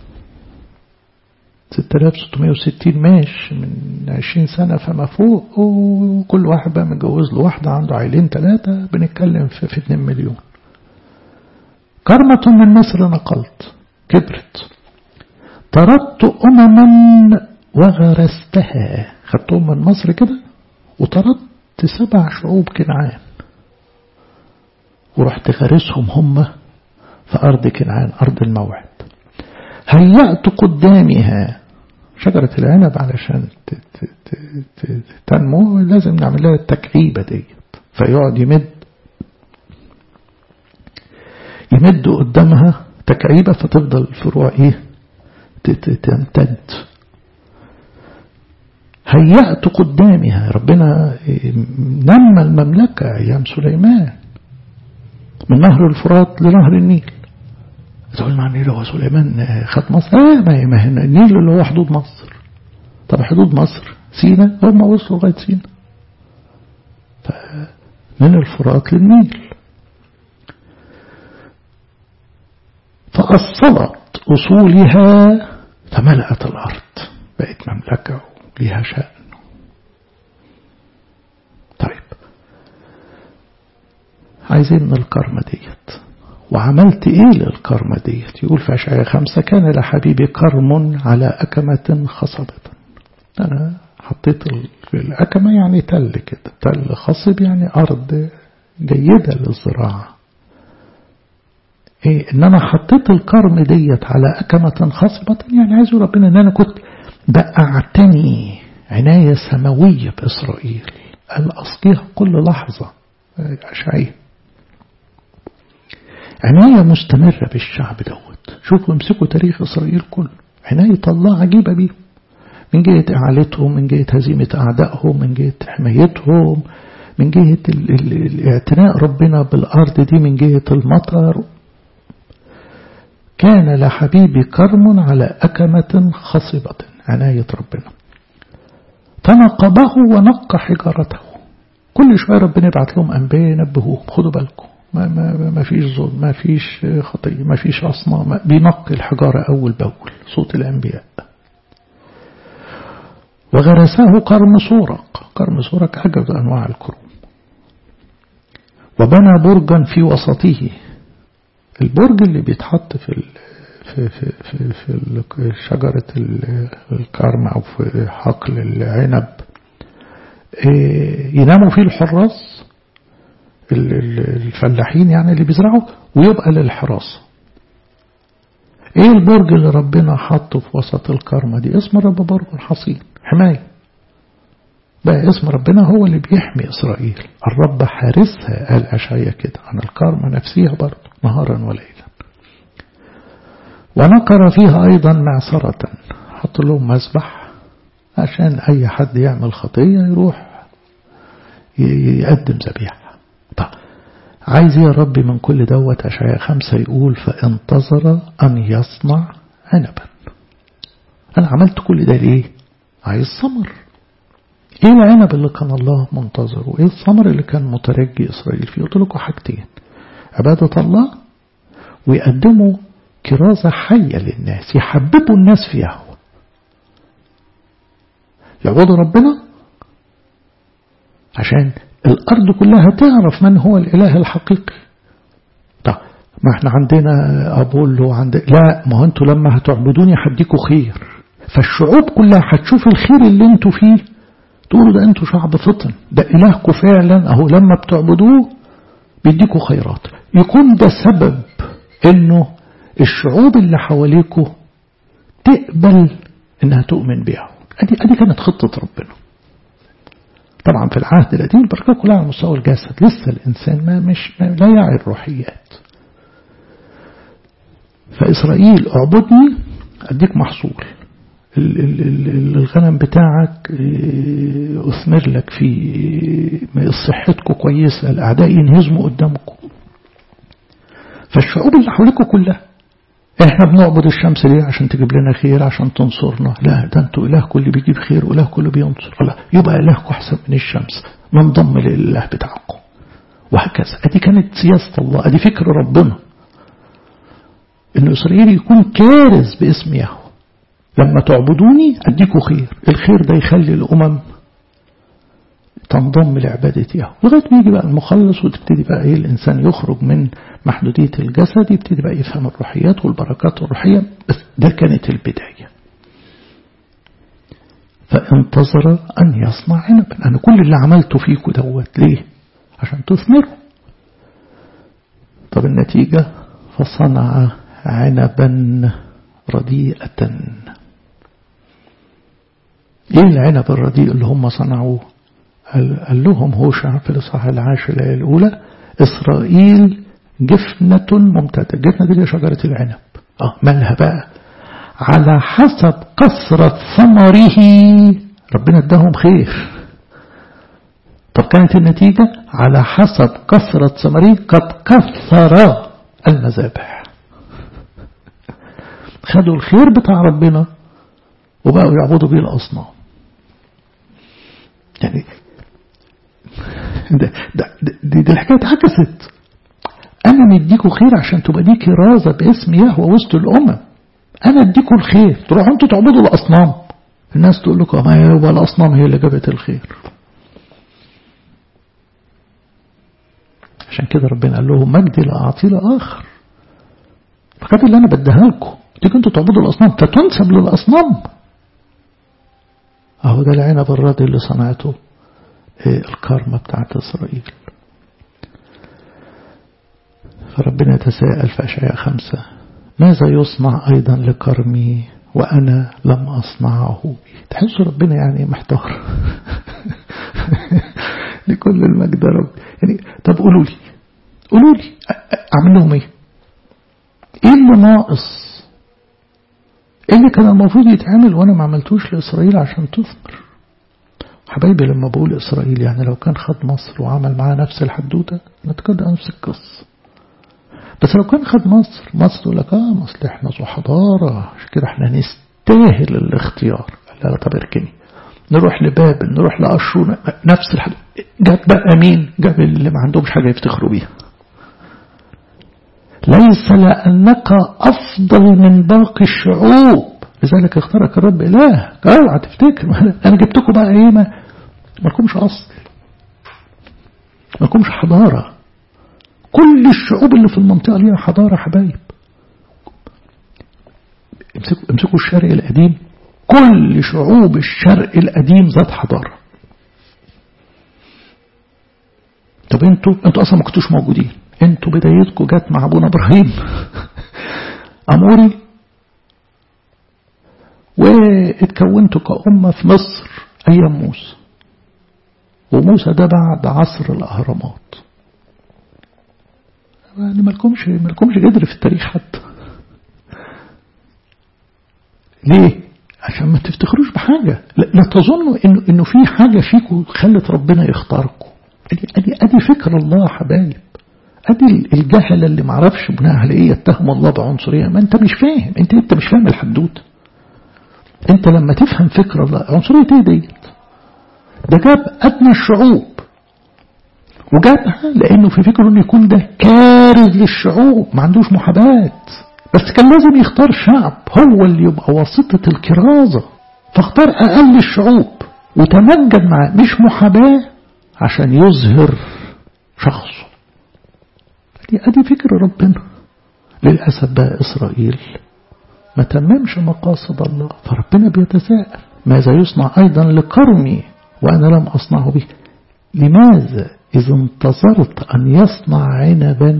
6660 ماش من 20 سنة فما فوق وكل واحد بقى متجوز له واحدة عنده عيلين ثلاثة بنتكلم في, في 2 مليون كرمة من مصر نقلت كبرت طردت أمما وغرستها خدتهم من مصر كده وطردت سبع شعوب كنعان ورحت غارسهم هم في أرض كنعان أرض الموعد هيأت قدامها شجرة العنب علشان تنمو لازم نعمل لها التكعيبة ديت فيقعد يمد يمد قدامها تكعيبة فتفضل الفروع ايه تمتد هيأت قدامها ربنا نمى المملكة أيام سليمان من نهر الفرات لنهر النيل تقول مع النيل هو سليمان خد مصر اه ما ما النيل اللي هو حدود مصر طب حدود مصر سينا هم وصلوا لغاية سينا من الفرات للنيل فأصلت أصولها فملأت الأرض بقت مملكة وليها شأن طيب عايزين من الكرمة ديت وعملت ايه للكرمة ديت يقول في أشعياء خمسة كان لحبيبي كرم على أكمة خصبة أنا حطيت الأكمة يعني تل كده تل خصب يعني أرض جيدة للزراعة إيه إن أنا حطيت الكرم ديت على أكمة خصبة يعني عايز ربنا إن أنا كنت بأعتني عناية سماوية بإسرائيل قال أسقيها كل لحظة أشعياء عناية مستمرة بالشعب دوت شوفوا امسكوا تاريخ إسرائيل كله عناية الله عجيبة بيهم من جهة إعالتهم من جهة هزيمة أعدائهم من جهة حمايتهم من جهة ال ال الاعتناء ربنا بالأرض دي من جهة المطر كان لحبيبي كرم على أكمة خصبة عناية ربنا فنقبه ونقى حجارته كل شوية ربنا يبعت لهم أنبياء ينبهوهم خدوا بالكم ما, ما, ما فيش ظلم ما فيش خطية ما فيش أصنام بينقي الحجارة أول بأول صوت الأنبياء وغرسه قرن سورق قرن سورق أجد أنواع الكروم وبنى برجا في وسطه البرج اللي بيتحط في في في في, في شجرة الكرم أو في حقل العنب يناموا فيه الحراس الفلاحين يعني اللي بيزرعوا ويبقى للحراسة ايه البرج اللي ربنا حطه في وسط الكرمة دي اسم رب برج حصين حماية بقى اسم ربنا هو اللي بيحمي إسرائيل الرب حارسها قال أشعية كده عن الكرمة نفسها برضه نهارا وليلا ونقر فيها أيضا معصرة حط لهم مسبح عشان أي حد يعمل خطية يروح يقدم ذبيحة طب عايز يا ربي من كل دوت أشعياء خمسة يقول فانتظر أن يصنع عنبا أنا عملت كل ده ليه عايز ثمر ايه العنب اللي كان الله منتظره وايه الثمر اللي كان مترجي اسرائيل فيه قلت لكم حاجتين عبادة الله ويقدموا كرازة حية للناس يحببوا الناس فيها يعبدوا ربنا عشان الأرض كلها تعرف من هو الإله الحقيقي طب ما احنا عندنا أبولو عند لا ما هو انتوا لما هتعبدوني هديكوا خير فالشعوب كلها هتشوف الخير اللي انتوا فيه تقولوا ده انتوا شعب فطن ده إلهكم فعلا أهو لما بتعبدوه بيديكوا خيرات يكون ده سبب انه الشعوب اللي حواليكوا تقبل انها تؤمن بيها ادي ادي كانت خطة ربنا طبعا في العهد القديم البركات كلها على مستوى الجسد لسه الانسان ما مش ما لا يعي الروحيات فاسرائيل اعبدني اديك محصول الغنم بتاعك أثمر لك في صحتكم كويسة الأعداء ينهزموا قدامكم فالشعوب اللي حواليكم كلها احنا بنعبد الشمس ليه عشان تجيب لنا خير عشان تنصرنا لا ده انتوا إلهكم اللي بيجيب خير وإلهكم اللي بينصر لا يبقى إلهكم أحسن من الشمس ننضم للإله بتاعكم وهكذا ادي كانت سياسة الله ادي فكر ربنا ان إسرائيل يكون كارث باسم يهوه لما تعبدوني أديكوا خير الخير ده يخلي الأمم تنضم لعبادة يهوه لغاية ما يجي بقى المخلص وتبتدي بقى إيه الإنسان يخرج من محدودية الجسد يبتدي بقى يفهم الروحيات والبركات الروحية بس ده كانت البداية فانتظر أن يصنع عنبا أنا كل اللي عملته فيكم دوت ليه عشان تثمروا طب النتيجة فصنع عنبا رديئة ايه العنب الرديء اللي هم صنعوه قال لهم هوشع في الإصحاح العاشر الآية الأولى إسرائيل جفنة ممتدة الجفنة دي شجرة العنب اه مالها بقى على حسب كثرة ثمره ربنا اداهم خير طب كانت النتيجة على حسب كثرة ثمره قد كثر المذابح خدوا الخير بتاع ربنا وبقوا يعبدوا بيه الأصنام يعني ده ده دي, دي الحكاية اتعكست أنا مديكوا خير عشان تبقى دي كرازة باسم يهوى وسط الأمم أنا اديكوا الخير تروحوا أنتوا تعبدوا الأصنام الناس تقول لكم ما هو الأصنام هي اللي جابت الخير عشان كده ربنا قال لهم مجدي لا أعطي لآخر الحاجات اللي أنا بديها لكم تيجوا أنتوا تعبدوا الأصنام فتنسب للأصنام أهو ده العنب الراضي اللي صنعته الكارما بتاعت إسرائيل فربنا يتساءل في أشعياء خمسة ماذا يصنع أيضا لكرمي وأنا لم أصنعه بي تحس ربنا يعني محتار لكل المجد رب يعني طب قولوا لي قولوا لي أعمل لهم إيه إيه اللي ناقص إيه اللي كان المفروض يتعمل وأنا ما عملتوش لإسرائيل عشان تثمر حبايبي لما بقول إسرائيل يعني لو كان خد مصر وعمل معاه نفس الحدوتة نتكلم نفس القصة بس لو كان خد مصر مصر يقول لك اه مصر احنا ذو حضارة عشان كده احنا نستاهل الاختيار لا طب اركني نروح لبابل نروح لأشور نفس الحدوتة جاب بقى مين جاب اللي ما عندهمش حاجة يفتخروا بيها ليس لأنك أفضل من باقي الشعوب لذلك اختارك الرب إله اوعى تفتكر أنا جبتكم بقى إيه ما مالكمش أصل مالكمش حضارة كل الشعوب اللي في المنطقة ليها حضارة حبايب امسكوا, امسكوا الشرق القديم كل شعوب الشرق القديم ذات حضارة طب انتوا انتوا اصلا ما كنتوش موجودين انتوا بدايتكم جت مع ابونا ابراهيم اموري واتكونتوا كأمة في مصر أيام موسى وموسى ده بعد عصر الأهرامات يعني مالكمش مالكمش قدر في التاريخ حتى ليه؟ عشان ما تفتخروش بحاجة لا, لا تظنوا إنه, إنه في حاجة فيكم خلت ربنا يختاركم أدي, أدي, أدي فكر الله حبايب أدي الجهلة اللي معرفش بناء على إيه يتهم الله بعنصرية ما أنت مش فاهم أنت أنت مش فاهم الحدوته انت لما تفهم فكر الله عنصرية ايه ديت ده جاب ادنى الشعوب وجابها لانه في فكره انه يكون ده كارث للشعوب ما عندوش محاباة بس كان لازم يختار شعب هو اللي يبقى واسطة الكرازة فاختار اقل الشعوب وتمجد معاه مش محاباة عشان يظهر شخصه دي ادي فكر ربنا للأسف بقى إسرائيل ما تممش مقاصد الله فربنا بيتساءل ماذا يصنع أيضا لكرمي وأنا لم أصنعه به لماذا إذا انتظرت أن يصنع عنبا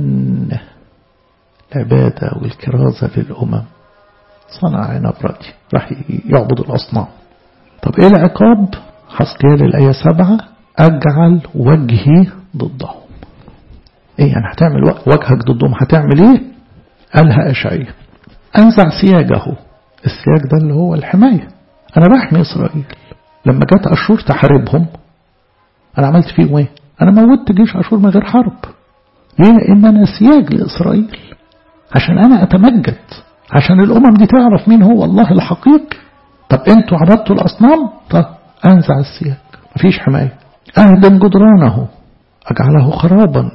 العبادة والكرازة للأمم صنع عنب ردي راح يعبد الأصنام طب إيه العقاب حسقيال الآية سبعة أجعل وجهي ضدهم إيه يعني هتعمل وجهك ضدهم هتعمل إيه قالها أشعية أنزع سياجه السياج ده اللي هو الحماية أنا بحمي إسرائيل لما جت أشور تحاربهم أنا عملت فيهم إيه أنا موتت جيش أشور من غير حرب ليه لأن أنا سياج لإسرائيل عشان أنا أتمجد عشان الأمم دي تعرف مين هو الله الحقيقي طب أنتوا عبدتوا الأصنام طب أنزع السياج مفيش حماية أهدم جدرانه أجعله خرابا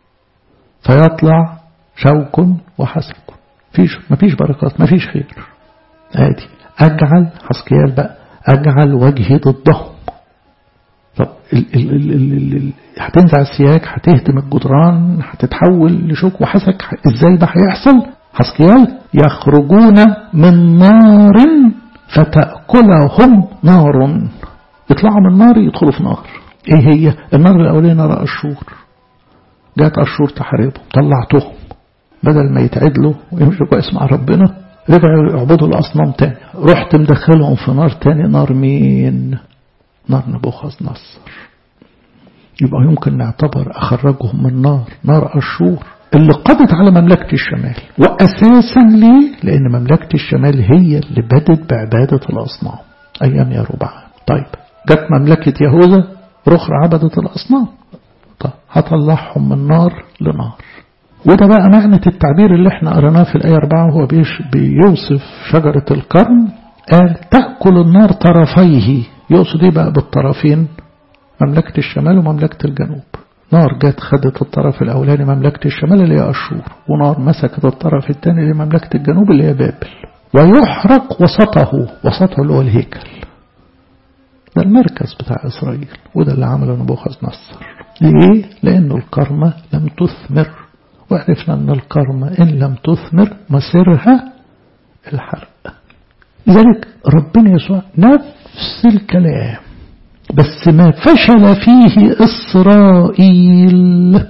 فيطلع شوك وحسك فيش مفيش بركات مفيش خير ادي اجعل حسكيال بقى اجعل وجهي ضدهم طب ال ال ال ال ال هتنزع السياج هتهدم الجدران هتتحول لشوك وحسك ازاي ده هيحصل حسكيال يخرجون من نار فتأكلهم نار يطلعوا من النار يدخلوا في نار ايه هي النار الاولانيه نار اشور جات اشور تحاربهم طلعتهم بدل ما يتعدلوا ويمشوا كويس مع ربنا رجعوا يعبدوا الأصنام تاني رحت مدخلهم في نار تاني نار مين نار نبوخذ نصر يبقى يمكن نعتبر أخرجهم من نار نار أشور اللي قضت على مملكة الشمال وأساسا ليه لأن مملكة الشمال هي اللي بدت بعبادة الأصنام أيام يا ربع طيب جت مملكة يهوذا رخر عبدت الأصنام طيب هطلعهم من نار لنار وده بقى معنى التعبير اللي احنا قرناه في الآية 4 هو بيش بيوصف شجرة القرن قال تأكل النار طرفيه يقصد ايه بقى بالطرفين مملكة الشمال ومملكة الجنوب نار جت خدت الطرف الأولاني مملكة الشمال اللي هي أشور ونار مسكت الطرف الثاني اللي مملكة الجنوب اللي هي بابل ويحرق وسطه وسطه اللي هو الهيكل ده المركز بتاع إسرائيل وده اللي عمله نبوخذ نصر ليه؟ لأنه الكرمة لم تثمر وعرفنا أن الكرمة إن لم تثمر مصيرها الحرق لذلك ربنا يسوع نفس الكلام بس ما فشل فيه إسرائيل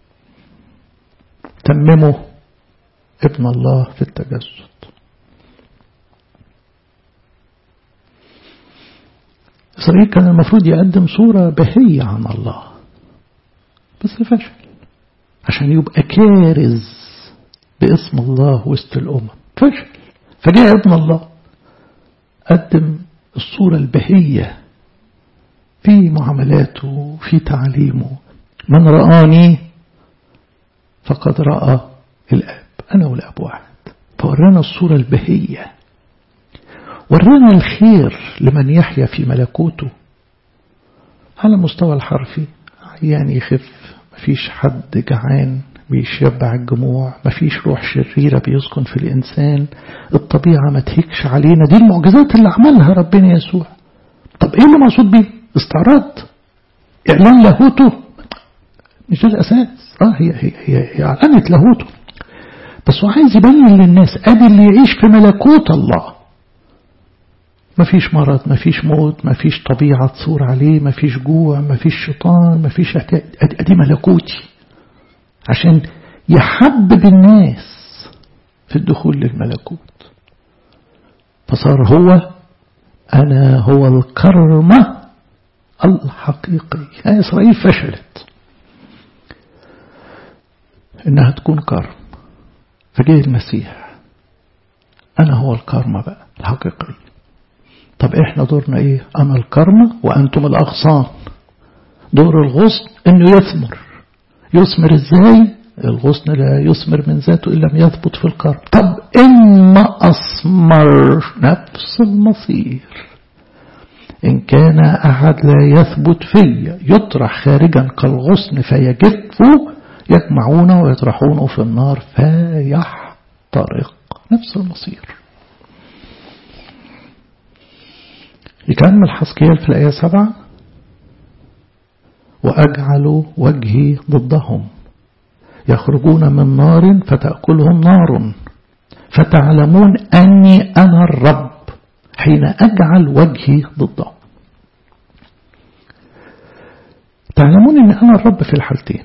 تممه ابن الله في التجسد إسرائيل كان المفروض يقدم صورة بهية عن الله بس فشل عشان يبقى كارز باسم الله وسط الأمم فشل فجاء ابن الله قدم الصورة البهية في معاملاته في تعليمه من رآني فقد رأى الآب أنا والآب واحد فورانا الصورة البهية ورانا الخير لمن يحيا في ملكوته على المستوى الحرفي يعني يخف مفيش حد جعان بيشبع الجموع مفيش روح شريرة بيسكن في الإنسان الطبيعة ما تهيكش علينا دي المعجزات اللي عملها ربنا يسوع طب ايه اللي مقصود بيه استعراض اعلان لاهوته مش ده الاساس اه هي هي هي, هي اعلنت لاهوته بس هو عايز يبين للناس ادي اللي يعيش في ملكوت الله مفيش مرض مفيش موت مفيش طبيعة تصور عليه مفيش جوع مفيش شيطان مفيش احتياج ادي ملكوتي عشان يحبب الناس في الدخول للملكوت فصار هو أنا هو الكرمة الحقيقي إسرائيل فشلت إنها تكون كرم فجاء المسيح أنا هو الكرمة بقى الحقيقي طب إحنا دورنا إيه أنا الكرمة وأنتم الأغصان دور الغصن إنه يثمر يثمر إزاي الغصن لا يثمر من ذاته إن لم يثبت في الكرم طب إما أثمر نفس المصير إن كان أحد لا يثبت في يطرح خارجا كالغصن فيجف يجمعونه ويطرحونه في النار فيحترق نفس المصير يكمل حسكيال في الآية سبعة وأجعل وجهي ضدهم يخرجون من نار فتأكلهم نار فتعلمون أني أنا الرب حين أجعل وجهي ضدهم تعلمون أن أنا الرب في الحالتين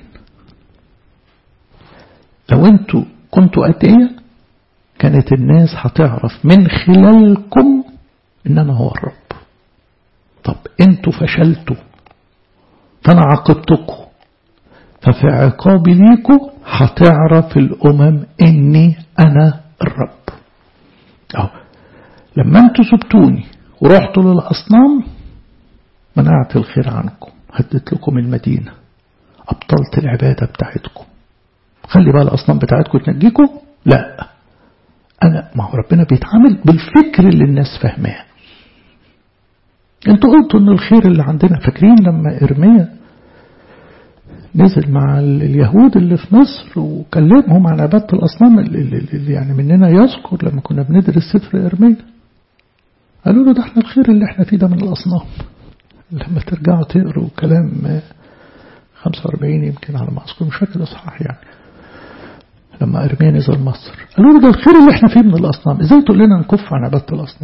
لو أنتوا كنتوا أتية كانت الناس هتعرف من خلالكم أن أنا هو الرب طب أنتوا فشلتوا فأنا عاقبتكم ففي عقابي ليكم هتعرف الأمم إني أنا الرب أو لما أنتوا سبتوني ورحتوا للأصنام منعت الخير عنكم هدت لكم المدينة أبطلت العبادة بتاعتكم خلي بقى الأصنام بتاعتكم تنجيكم لا أنا ما هو ربنا بيتعامل بالفكر اللي الناس فاهماه انتوا قلتوا ان الخير اللي عندنا فاكرين لما ارميا نزل مع اليهود اللي في مصر وكلمهم عن عبادة الأصنام اللي يعني مننا يذكر لما كنا بندرس سفر إرميا قالوا له ده احنا الخير اللي احنا فيه ده من الأصنام لما ترجعوا تقروا كلام 45 يمكن على ما أذكر مش فاكر صحيح يعني لما إرميا نزل مصر قالوا له ده الخير اللي احنا فيه من الأصنام ازاي تقول لنا نكف عن عبادة الأصنام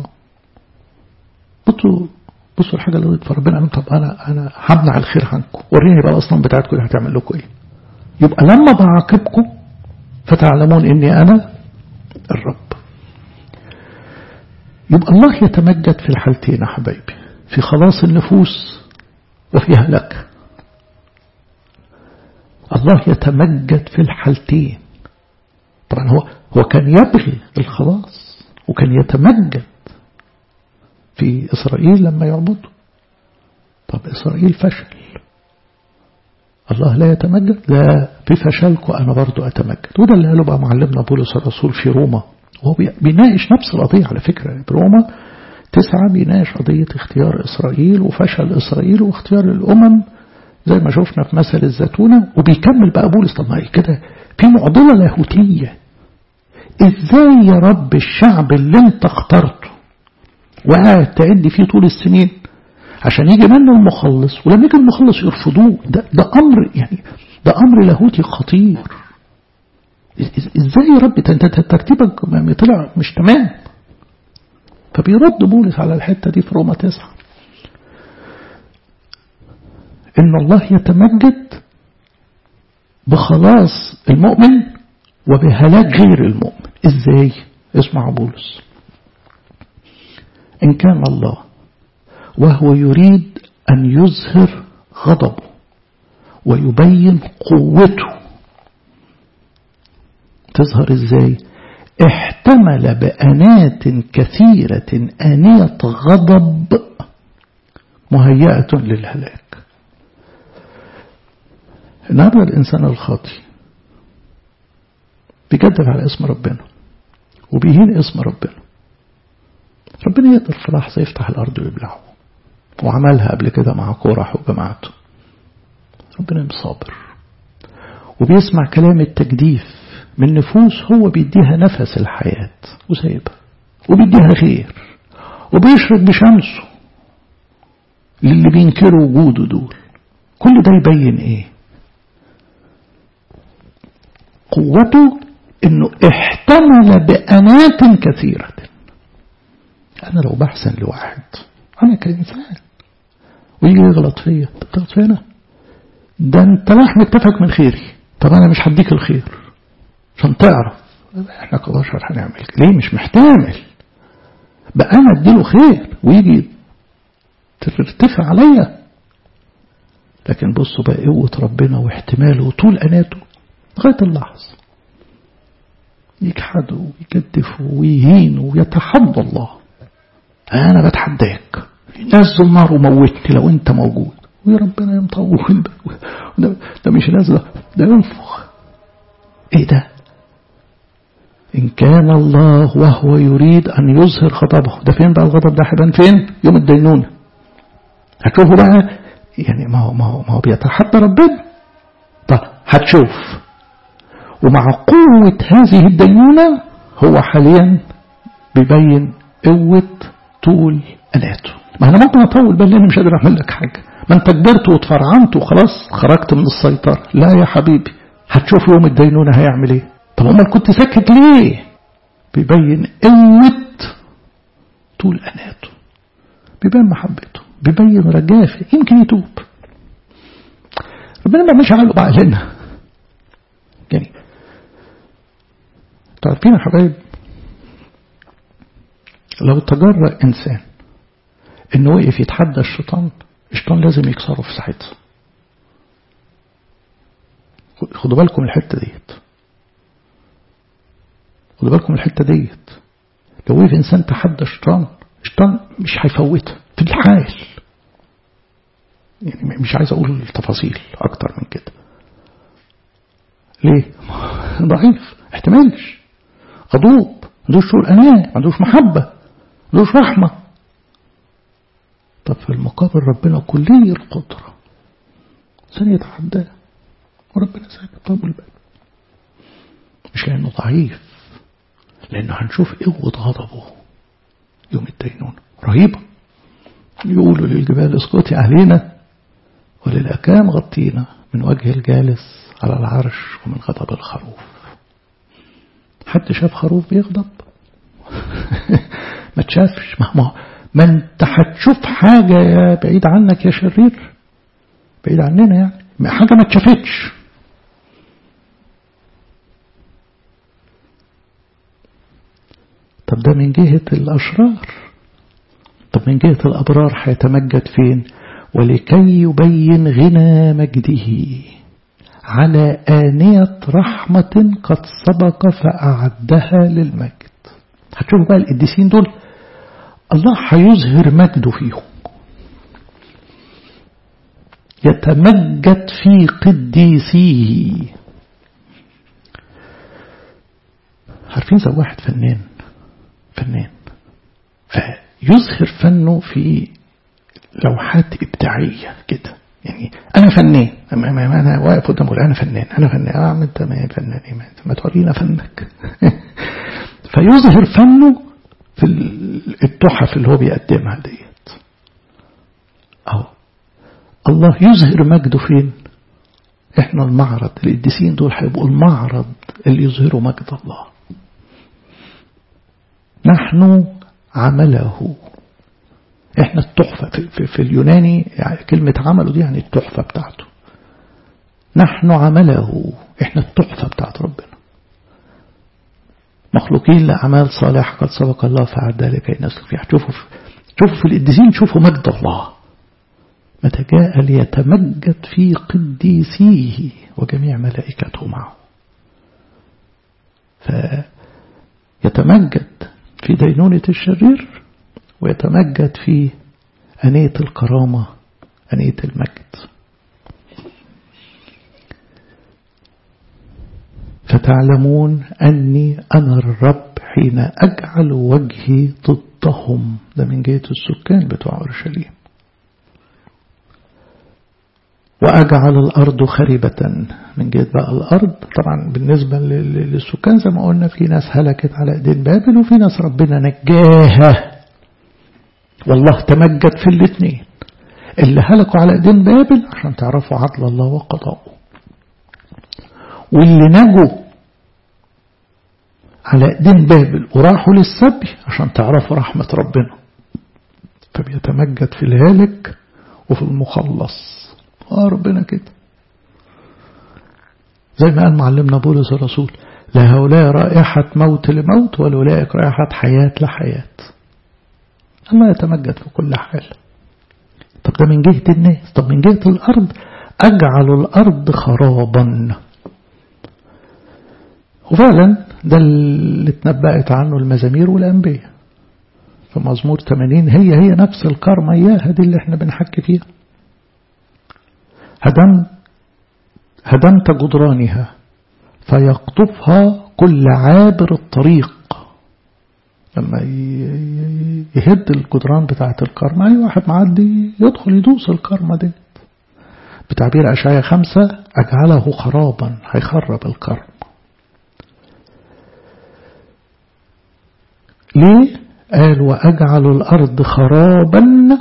بصوا بصوا الحاجة اللي فربنا قال طب أنا أنا همنع الخير عنكم وريني بقى الأصنام بتاعتكم اللي هتعمل لكم إيه يبقى لما بعاقبكم فتعلمون إني أنا الرب يبقى الله يتمجد في الحالتين يا حبايبي في خلاص النفوس وفي هلاك الله يتمجد في الحالتين طبعا هو هو كان يبغي الخلاص وكان يتمجد في إسرائيل لما يعبدوا طب إسرائيل فشل الله لا يتمجد لا بفشلكم أنا برضو أتمجد وده اللي قاله بقى معلمنا بولس الرسول في روما وهو بيناقش نفس القضية على فكرة بروما تسعة بيناقش قضية اختيار إسرائيل وفشل إسرائيل واختيار الأمم زي ما شفنا في مثل الزيتونة وبيكمل بقى بولس طب ما كده في معضلة لاهوتية ازاي يا رب الشعب اللي انت اخترته وقاعد تعد فيه طول السنين عشان يجي منه المخلص ولما يجي المخلص يرفضوه ده, ده أمر يعني ده أمر لاهوتي خطير ازاي يا رب انت ترتيبك طلع مش تمام فبيرد بولس على الحتة دي في روما تسعة ان الله يتمجد بخلاص المؤمن وبهلاك غير المؤمن ازاي اسمع بولس إن كان الله وهو يريد أن يظهر غضبه ويبين قوته تظهر إزاي احتمل بأنات كثيرة آنية غضب مهيئة للهلاك النهارده الإنسان الخاطي بيجدف على اسم ربنا وبيهين اسم ربنا ربنا يقدر في لحظة يفتح الأرض ويبلعه وعملها قبل كده مع كورح وجماعته ربنا صابر وبيسمع كلام التجديف من نفوس هو بيديها نفس الحياة وسايبها وبيديها خير وبيشرق بشمسه للي بينكروا وجوده دول كل ده يبين ايه قوته انه احتمل بأنات كثيرة انا لو بحسن لواحد انا كإنسان ويجي يغلط فيا تغلط فيا انا ده انت راح متفق من خيري طب انا مش هديك الخير عشان تعرف احنا كبشر هنعمل ليه مش محتمل بقى انا اديله خير ويجي ترتفع عليا لكن بصوا بقى قوة ربنا واحتماله وطول أناته لغاية اللحظة يجحدوا ويكدفوا ويهينوا ويتحدى الله أنا بتحداك نزل النار وموتني لو أنت موجود ويا ربنا يا مطول ده, ده, ده مش نازل ده ينفخ ايه ده إن كان الله وهو يريد أن يظهر غضبه ده فين بقى الغضب ده هيبان فين يوم الدينونة هتشوفوا بقى يعني ما هو ما هو ما هو بيتحدى ربنا طب هتشوف ومع قوة هذه الدينونة هو حاليا بيبين قوة طول أناته ما أنا ممكن أطول بل أنا مش قادر أعمل لك حاجة ما أنت كبرت واتفرعنت وخلاص خرجت من السيطرة لا يا حبيبي هتشوف يوم الدينونة هيعمل إيه طب أمال كنت ساكت ليه بيبين قوة طول أناته بيبين محبته بيبين رجافه يمكن يتوب ربنا ما مش عقله بعقلنا يعني تعرفين يا حبايب لو تجرأ إنسان إنه وقف يتحدى الشيطان الشيطان لازم يكسره في ساعتها خدوا بالكم الحتة ديت خدوا بالكم الحتة ديت لو وقف إنسان تحدى الشيطان الشيطان مش هيفوتها في الحال يعني مش عايز أقول التفاصيل أكتر من كده ليه ضعيف احتمالش غضوب ما عندوش شعور أمان ما عندوش محبة ما عندوش رحمة طب في المقابل ربنا كلي القدرة إنسان يتحداه وربنا ساكت طب البال مش لأنه ضعيف لأنه هنشوف قوة غضبه يوم الدينون رهيبة يقولوا للجبال اسقطي علينا وللأكام غطينا من وجه الجالس على العرش ومن غضب الخروف حد شاف خروف بيغضب ما تشافش ما, ما انت هتشوف حاجة يا بعيد عنك يا شرير بعيد عننا يعني حاجة ما تشافتش طب ده من جهة الأشرار طب من جهة الأبرار هيتمجد فين ولكي يبين غنى مجده على آنية رحمة قد سبق فأعدها للمجد هتشوفوا بقى القديسين دول الله هيظهر مجده فيهم يتمجد في قديسيه عارفين زي واحد فنان فنان فيظهر فنه في لوحات إبداعية كده يعني أنا فنان أنا واقف قدام أقول أنا فنان أنا فنان أه أنت ما فنان إيه ما تورينا فنك فيظهر فنه في التحف اللي هو بيقدمها ديت أهو الله يظهر مجده فين احنا المعرض القديسين دول هيبقوا المعرض اللي يظهروا مجد الله نحن عمله احنا التحفة في, في, في اليوناني يعني كلمة عمله دي يعني التحفة بتاعته نحن عمله احنا التحفة بتاعت ربنا مخلوقين لأعمال صالحة قد سبق الله فعل ذلك ينسل فيها شوفوا في, شوفوا في القديسين شوفوا مجد الله متى جاء ليتمجد في قديسيه وجميع ملائكته معه فيتمجد في دينونة الشرير ويتمجد في أنية الكرامة أنية المجد فتعلمون أني أنا الرب حين أجعل وجهي ضدهم ده من جهة السكان بتوع أورشليم وأجعل الأرض خربة من جهة بقى الأرض طبعا بالنسبة للسكان زي ما قلنا في ناس هلكت على إيدين بابل وفي ناس ربنا نجاها والله تمجد في الاثنين اللي هلكوا على إيدين بابل عشان تعرفوا عدل الله وقضاؤه واللي نجوا على ايدين بابل وراحوا للسبي عشان تعرفوا رحمة ربنا فبيتمجد في الهالك وفي المخلص اه ربنا كده زي ما قال معلمنا بولس الرسول لا هؤلاء رائحة موت لموت ولأولئك رائحة حياة لحياة الله يتمجد في كل حال طب ده من جهة الناس طب من جهة الأرض أجعل الأرض خرابا وفعلا ده اللي اتنبأت عنه المزامير والأنبياء في مزمور 80 هي هي نفس الكرمة إياها دي اللي احنا بنحكي فيها هدمت هدمت جدرانها فيقطفها كل عابر الطريق لما يهد الجدران بتاعة الكرمة أي واحد معدي يدخل يدوس الكرمة دي بتعبير أشعية خمسة أجعله خرابا هيخرب الكرم ليه قال وأجعل الأرض خرابا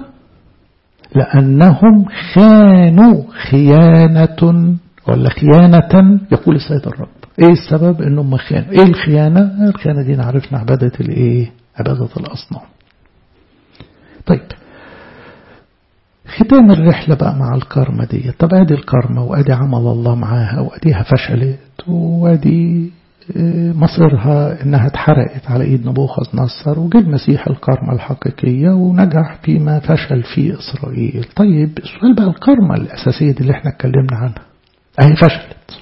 لأنهم خانوا خيانة ولا خيانة يقول السيد الرب ايه السبب انهم خانوا ايه الخيانة الخيانة دي نعرفنا عبادة الايه عبادة الأصنام طيب ختام الرحلة بقى مع الكرمة دي طب ادي الكرمة وادي عمل الله معاها واديها فشلت وادي مصيرها انها اتحرقت على ايد نبوخذ نصر وجه المسيح الكرمة الحقيقية ونجح فيما فشل فيه اسرائيل طيب السؤال بقى الكرمة الاساسية دي اللي احنا اتكلمنا عنها اهي فشلت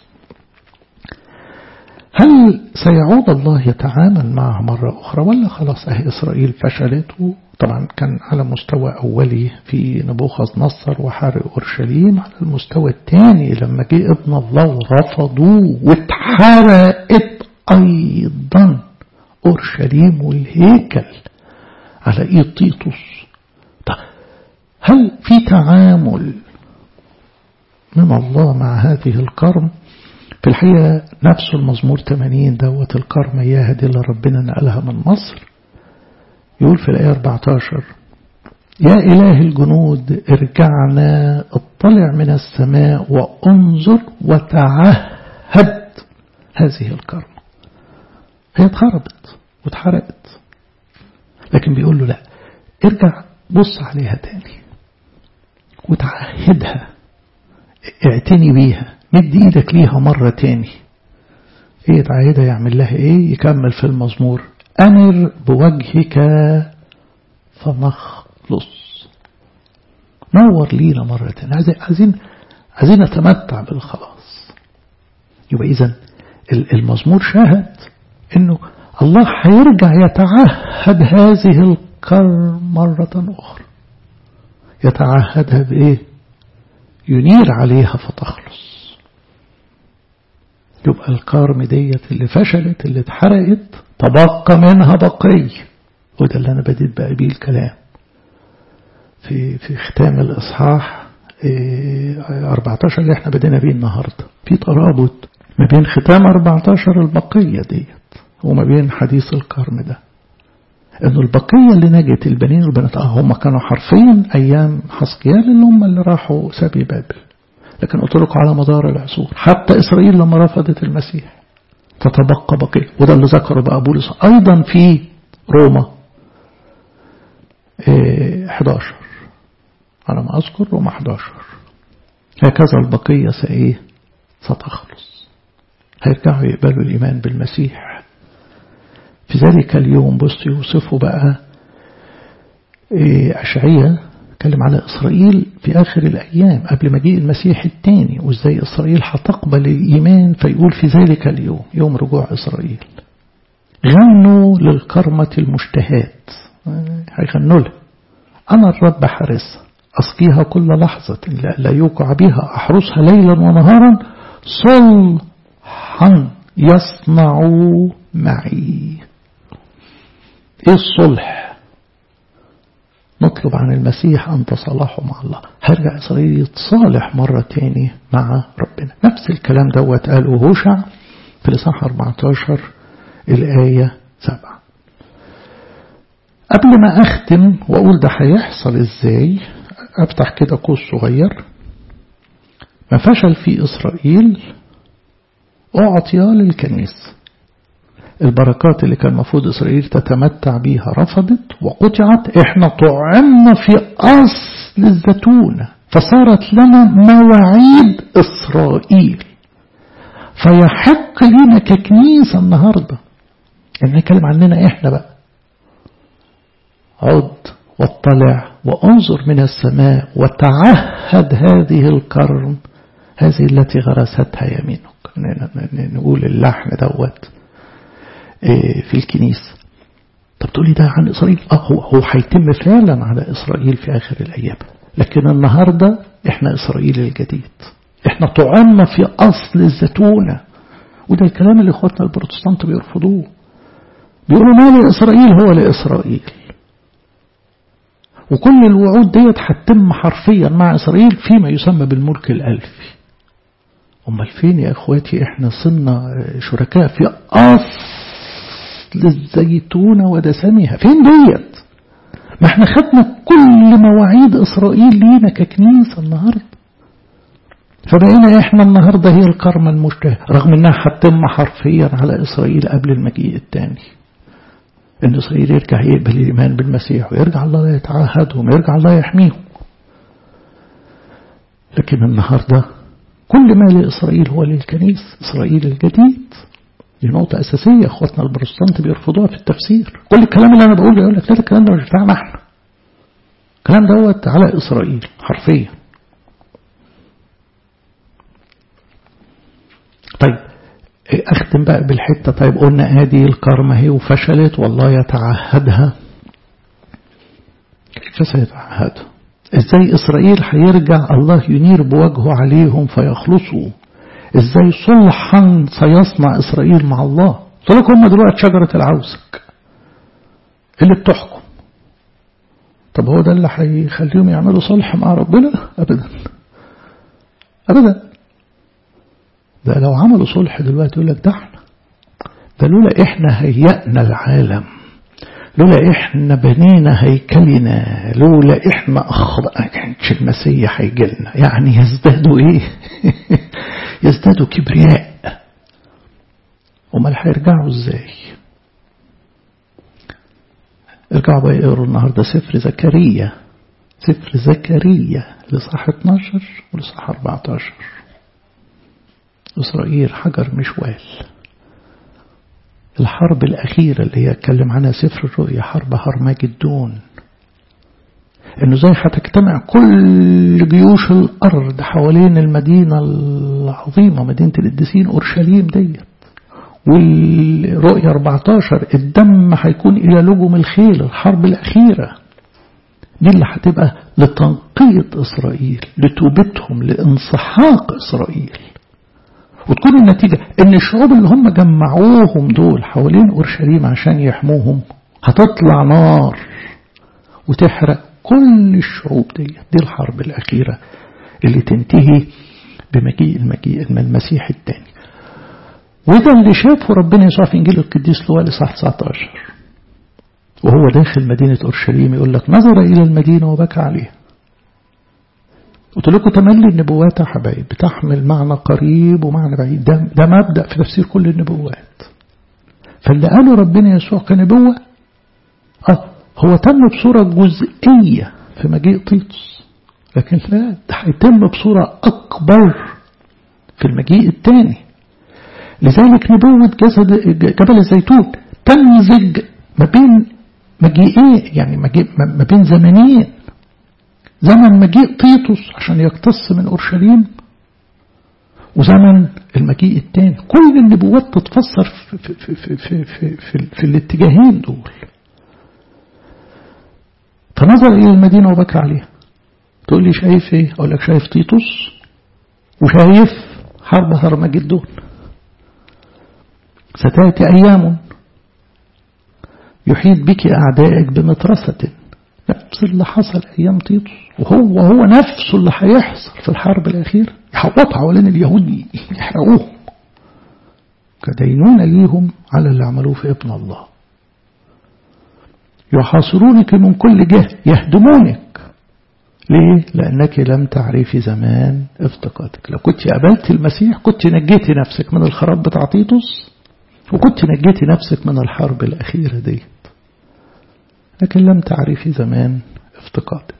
هل سيعود الله يتعامل معها مرة أخرى ولا خلاص أهي إسرائيل فشلت طبعا كان على مستوى أولي في نبوخذ نصر وحرق أورشليم على المستوى الثاني لما جه ابن الله ورفضوه واتحرقت أيضا أورشليم والهيكل على إيد تيتوس طيب هل في تعامل من الله مع هذه الكرم في الحقيقة نفس المزمور 80 دوت الكرم إياها دي اللي ربنا نقلها من مصر يقول في الآية 14 يا إله الجنود ارجعنا اطلع من السماء وانظر وتعهد هذه الكرمة هي اتخربت واتحرقت لكن بيقول له لا ارجع بص عليها تاني وتعهدها اعتني بيها مد ايدك ليها مرة تاني ايه تعهدها يعمل لها ايه يكمل في المزمور أمر بوجهك فنخلص نور لينا مرة تانية عايزين عايزين نتمتع بالخلاص يبقى إذا المزمور شاهد إنه الله هيرجع يتعهد هذه الكرم مرة أخرى يتعهدها بإيه ينير عليها فتخلص يبقى الكرم ديت اللي فشلت اللي اتحرقت تبقى منها بقي وده اللي أنا بديت بقى بيه الكلام في في ختام الإصحاح 14 اللي احنا بدينا بيه النهاردة في ترابط ما بين ختام 14 البقية ديت وما بين حديث الكرم ده انه البقية اللي نجت البنين والبنات اه هم كانوا حرفيا ايام حسقيال اللي هم اللي راحوا سبي بابل لكن قلت لكم على مدار العصور حتى اسرائيل لما رفضت المسيح تتبقى بقية وده اللي ذكره بقى بولس ايضا في روما 11 على ما اذكر روما 11 هكذا البقية سايه ستخلص هيرجعوا يقبلوا الايمان بالمسيح في ذلك اليوم بص يوصفه بقى أشعية اتكلم على إسرائيل في آخر الأيام قبل مجيء المسيح الثاني وإزاي إسرائيل هتقبل الإيمان فيقول في ذلك اليوم يوم رجوع إسرائيل غنوا للكرمة المشتهات هيغنوا لها أنا الرب حارس أسقيها كل لحظة لا يوقع بها أحرسها ليلا ونهارا صلحا يصنع معي ايه الصلح نطلب عن المسيح أن تصالحوا مع الله هرجع إسرائيل يتصالح مرة تاني مع ربنا نفس الكلام دوت قاله هوشع في الإصحاح 14 الآية 7 قبل ما أختم وأقول ده هيحصل إزاي أفتح كده قوس صغير ما فشل في إسرائيل أعطي للكنيسة البركات اللي كان المفروض إسرائيل تتمتع بيها رفضت وقطعت إحنا طعمنا في أصل الزيتونة فصارت لنا مواعيد إسرائيل فيحق لنا ككنيسة النهاردة يعني نتكلم عننا إحنا بقى عد واطلع وانظر من السماء وتعهد هذه الكرم هذه التي غرستها يمينك نقول اللحن دوت في الكنيسة طب تقولي ده عن إسرائيل آه هو هو هيتم فعلا على إسرائيل في آخر الأيام لكن النهاردة إحنا إسرائيل الجديد إحنا طعمنا في أصل الزيتونة وده الكلام اللي إخواتنا البروتستانت بيرفضوه بيقولوا ما لإسرائيل هو لإسرائيل وكل الوعود ديت هتتم حرفيا مع إسرائيل فيما يسمى بالملك الألفي أمال فين يا إخواتي إحنا صرنا شركاء في أصل الزيتونة ودسمها فين ديت ما احنا خدنا كل مواعيد إسرائيل لينا ككنيسة النهاردة فبقينا احنا النهاردة هي الكرمة المشتهى رغم انها هتتم حرفيا على إسرائيل قبل المجيء الثاني ان إسرائيل يرجع يقبل الإيمان بالمسيح ويرجع الله يتعاهدهم ويرجع الله يحميهم لكن النهاردة كل ما لإسرائيل هو للكنيس إسرائيل الجديد دي نقطة أساسية أخواتنا البروتستانت بيرفضوها في التفسير كل الكلام اللي أنا بقوله يقول لك لا الكلام ده مش بتاعنا احنا الكلام دوت على إسرائيل حرفيا طيب أختم بقى بالحتة طيب قلنا هذه الكرمة هي وفشلت والله يتعهدها كيف سيتعهدها ازاي إسرائيل هيرجع الله ينير بوجهه عليهم فيخلصوا ازاي صلحا سيصنع إسرائيل مع الله طلق هم دلوقتي شجرة العوسك اللي بتحكم طب هو ده اللي هيخليهم يعملوا صلح مع ربنا أبدا أبدا ده لو عملوا صلح دلوقتي يقول لك ده احنا ده لولا احنا هيأنا العالم لولا احنا بنينا هيكلنا لولا احنا اخطأنا كانش المسيح هيجي لنا يعني يزدادوا ايه يزدادوا كبرياء امال هيرجعوا ازاي ارجعوا بقى يقروا النهارده سفر زكريا سفر زكريا لصح 12 ولصح 14 إسرائيل حجر مشوال الحرب الأخيرة اللي هي اتكلم عنها سفر الرؤيا حرب هرمجدون إنه زي هتجتمع كل جيوش الأرض حوالين المدينة العظيمة مدينة القديسين أورشليم ديت والرؤيا 14 الدم هيكون إلى لجم الخيل الحرب الأخيرة دي اللي هتبقى لتنقية إسرائيل لتوبتهم لانسحاق إسرائيل وتكون النتيجة ان الشعوب اللي هم جمعوهم دول حوالين اورشليم عشان يحموهم هتطلع نار وتحرق كل الشعوب دي دي الحرب الاخيرة اللي تنتهي بمجيء المجيء المسيح الثاني وده اللي شافه ربنا يسوع في انجيل القديس لوقا صح 19 وهو داخل مدينة اورشليم يقول لك نظر الى المدينة وبكى عليها قلت لكم تملي النبوات يا حبايب بتحمل معنى قريب ومعنى بعيد ده, ده مبدأ في تفسير كل النبوات فاللي قاله ربنا يسوع كنبوة اه هو تم بصورة جزئية في مجيء طيطس لكن لا ده هيتم بصورة أكبر في المجيء الثاني لذلك نبوة جسد جبل الزيتون تمزج ما بين مجيئين يعني مجيء ما بين زمنين زمن مجيء طيطس عشان يقتص من أورشليم وزمن المجيء الثاني كل النبوات تتفسر في, في, في, في, في, في, في, في الاتجاهين دول فنظر إلى المدينة وبكى عليها تقول لي شايف ايه أقول لك شايف طيطس وشايف حرب هرمجدون ستأتي أيام يحيط بك أعدائك بمترسة نفس اللي حصل أيام تيتوس وهو هو نفسه اللي هيحصل في الحرب الأخيرة يحوطوا حوالين اليهود يحرقوهم كدينون ليهم على اللي عملوه في ابن الله يحاصرونك من كل جهة يهدمونك ليه؟ لأنك لم تعرفي زمان افتقادك لو كنت قابلت المسيح كنت نجيتي نفسك من الخراب بتاع تيتوس وكنت نجيتي نفسك من الحرب الأخيرة ديت لكن لم تعرفي زمان افتقادك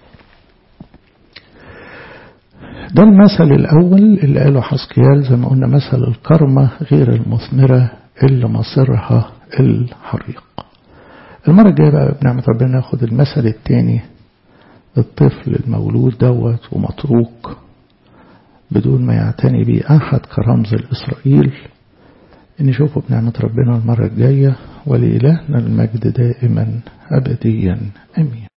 ده المثل الأول اللي قاله حسكيال زي ما قلنا مثل الكرمة غير المثمرة اللي مصيرها الحريق المرة الجاية بقى بنعمة ربنا ناخد المثل التاني الطفل المولود دوت ومتروك بدون ما يعتني به أحد كرمز لإسرائيل نشوفه بنعمة ربنا المرة الجاية ولإلهنا المجد دائما أبديا أمين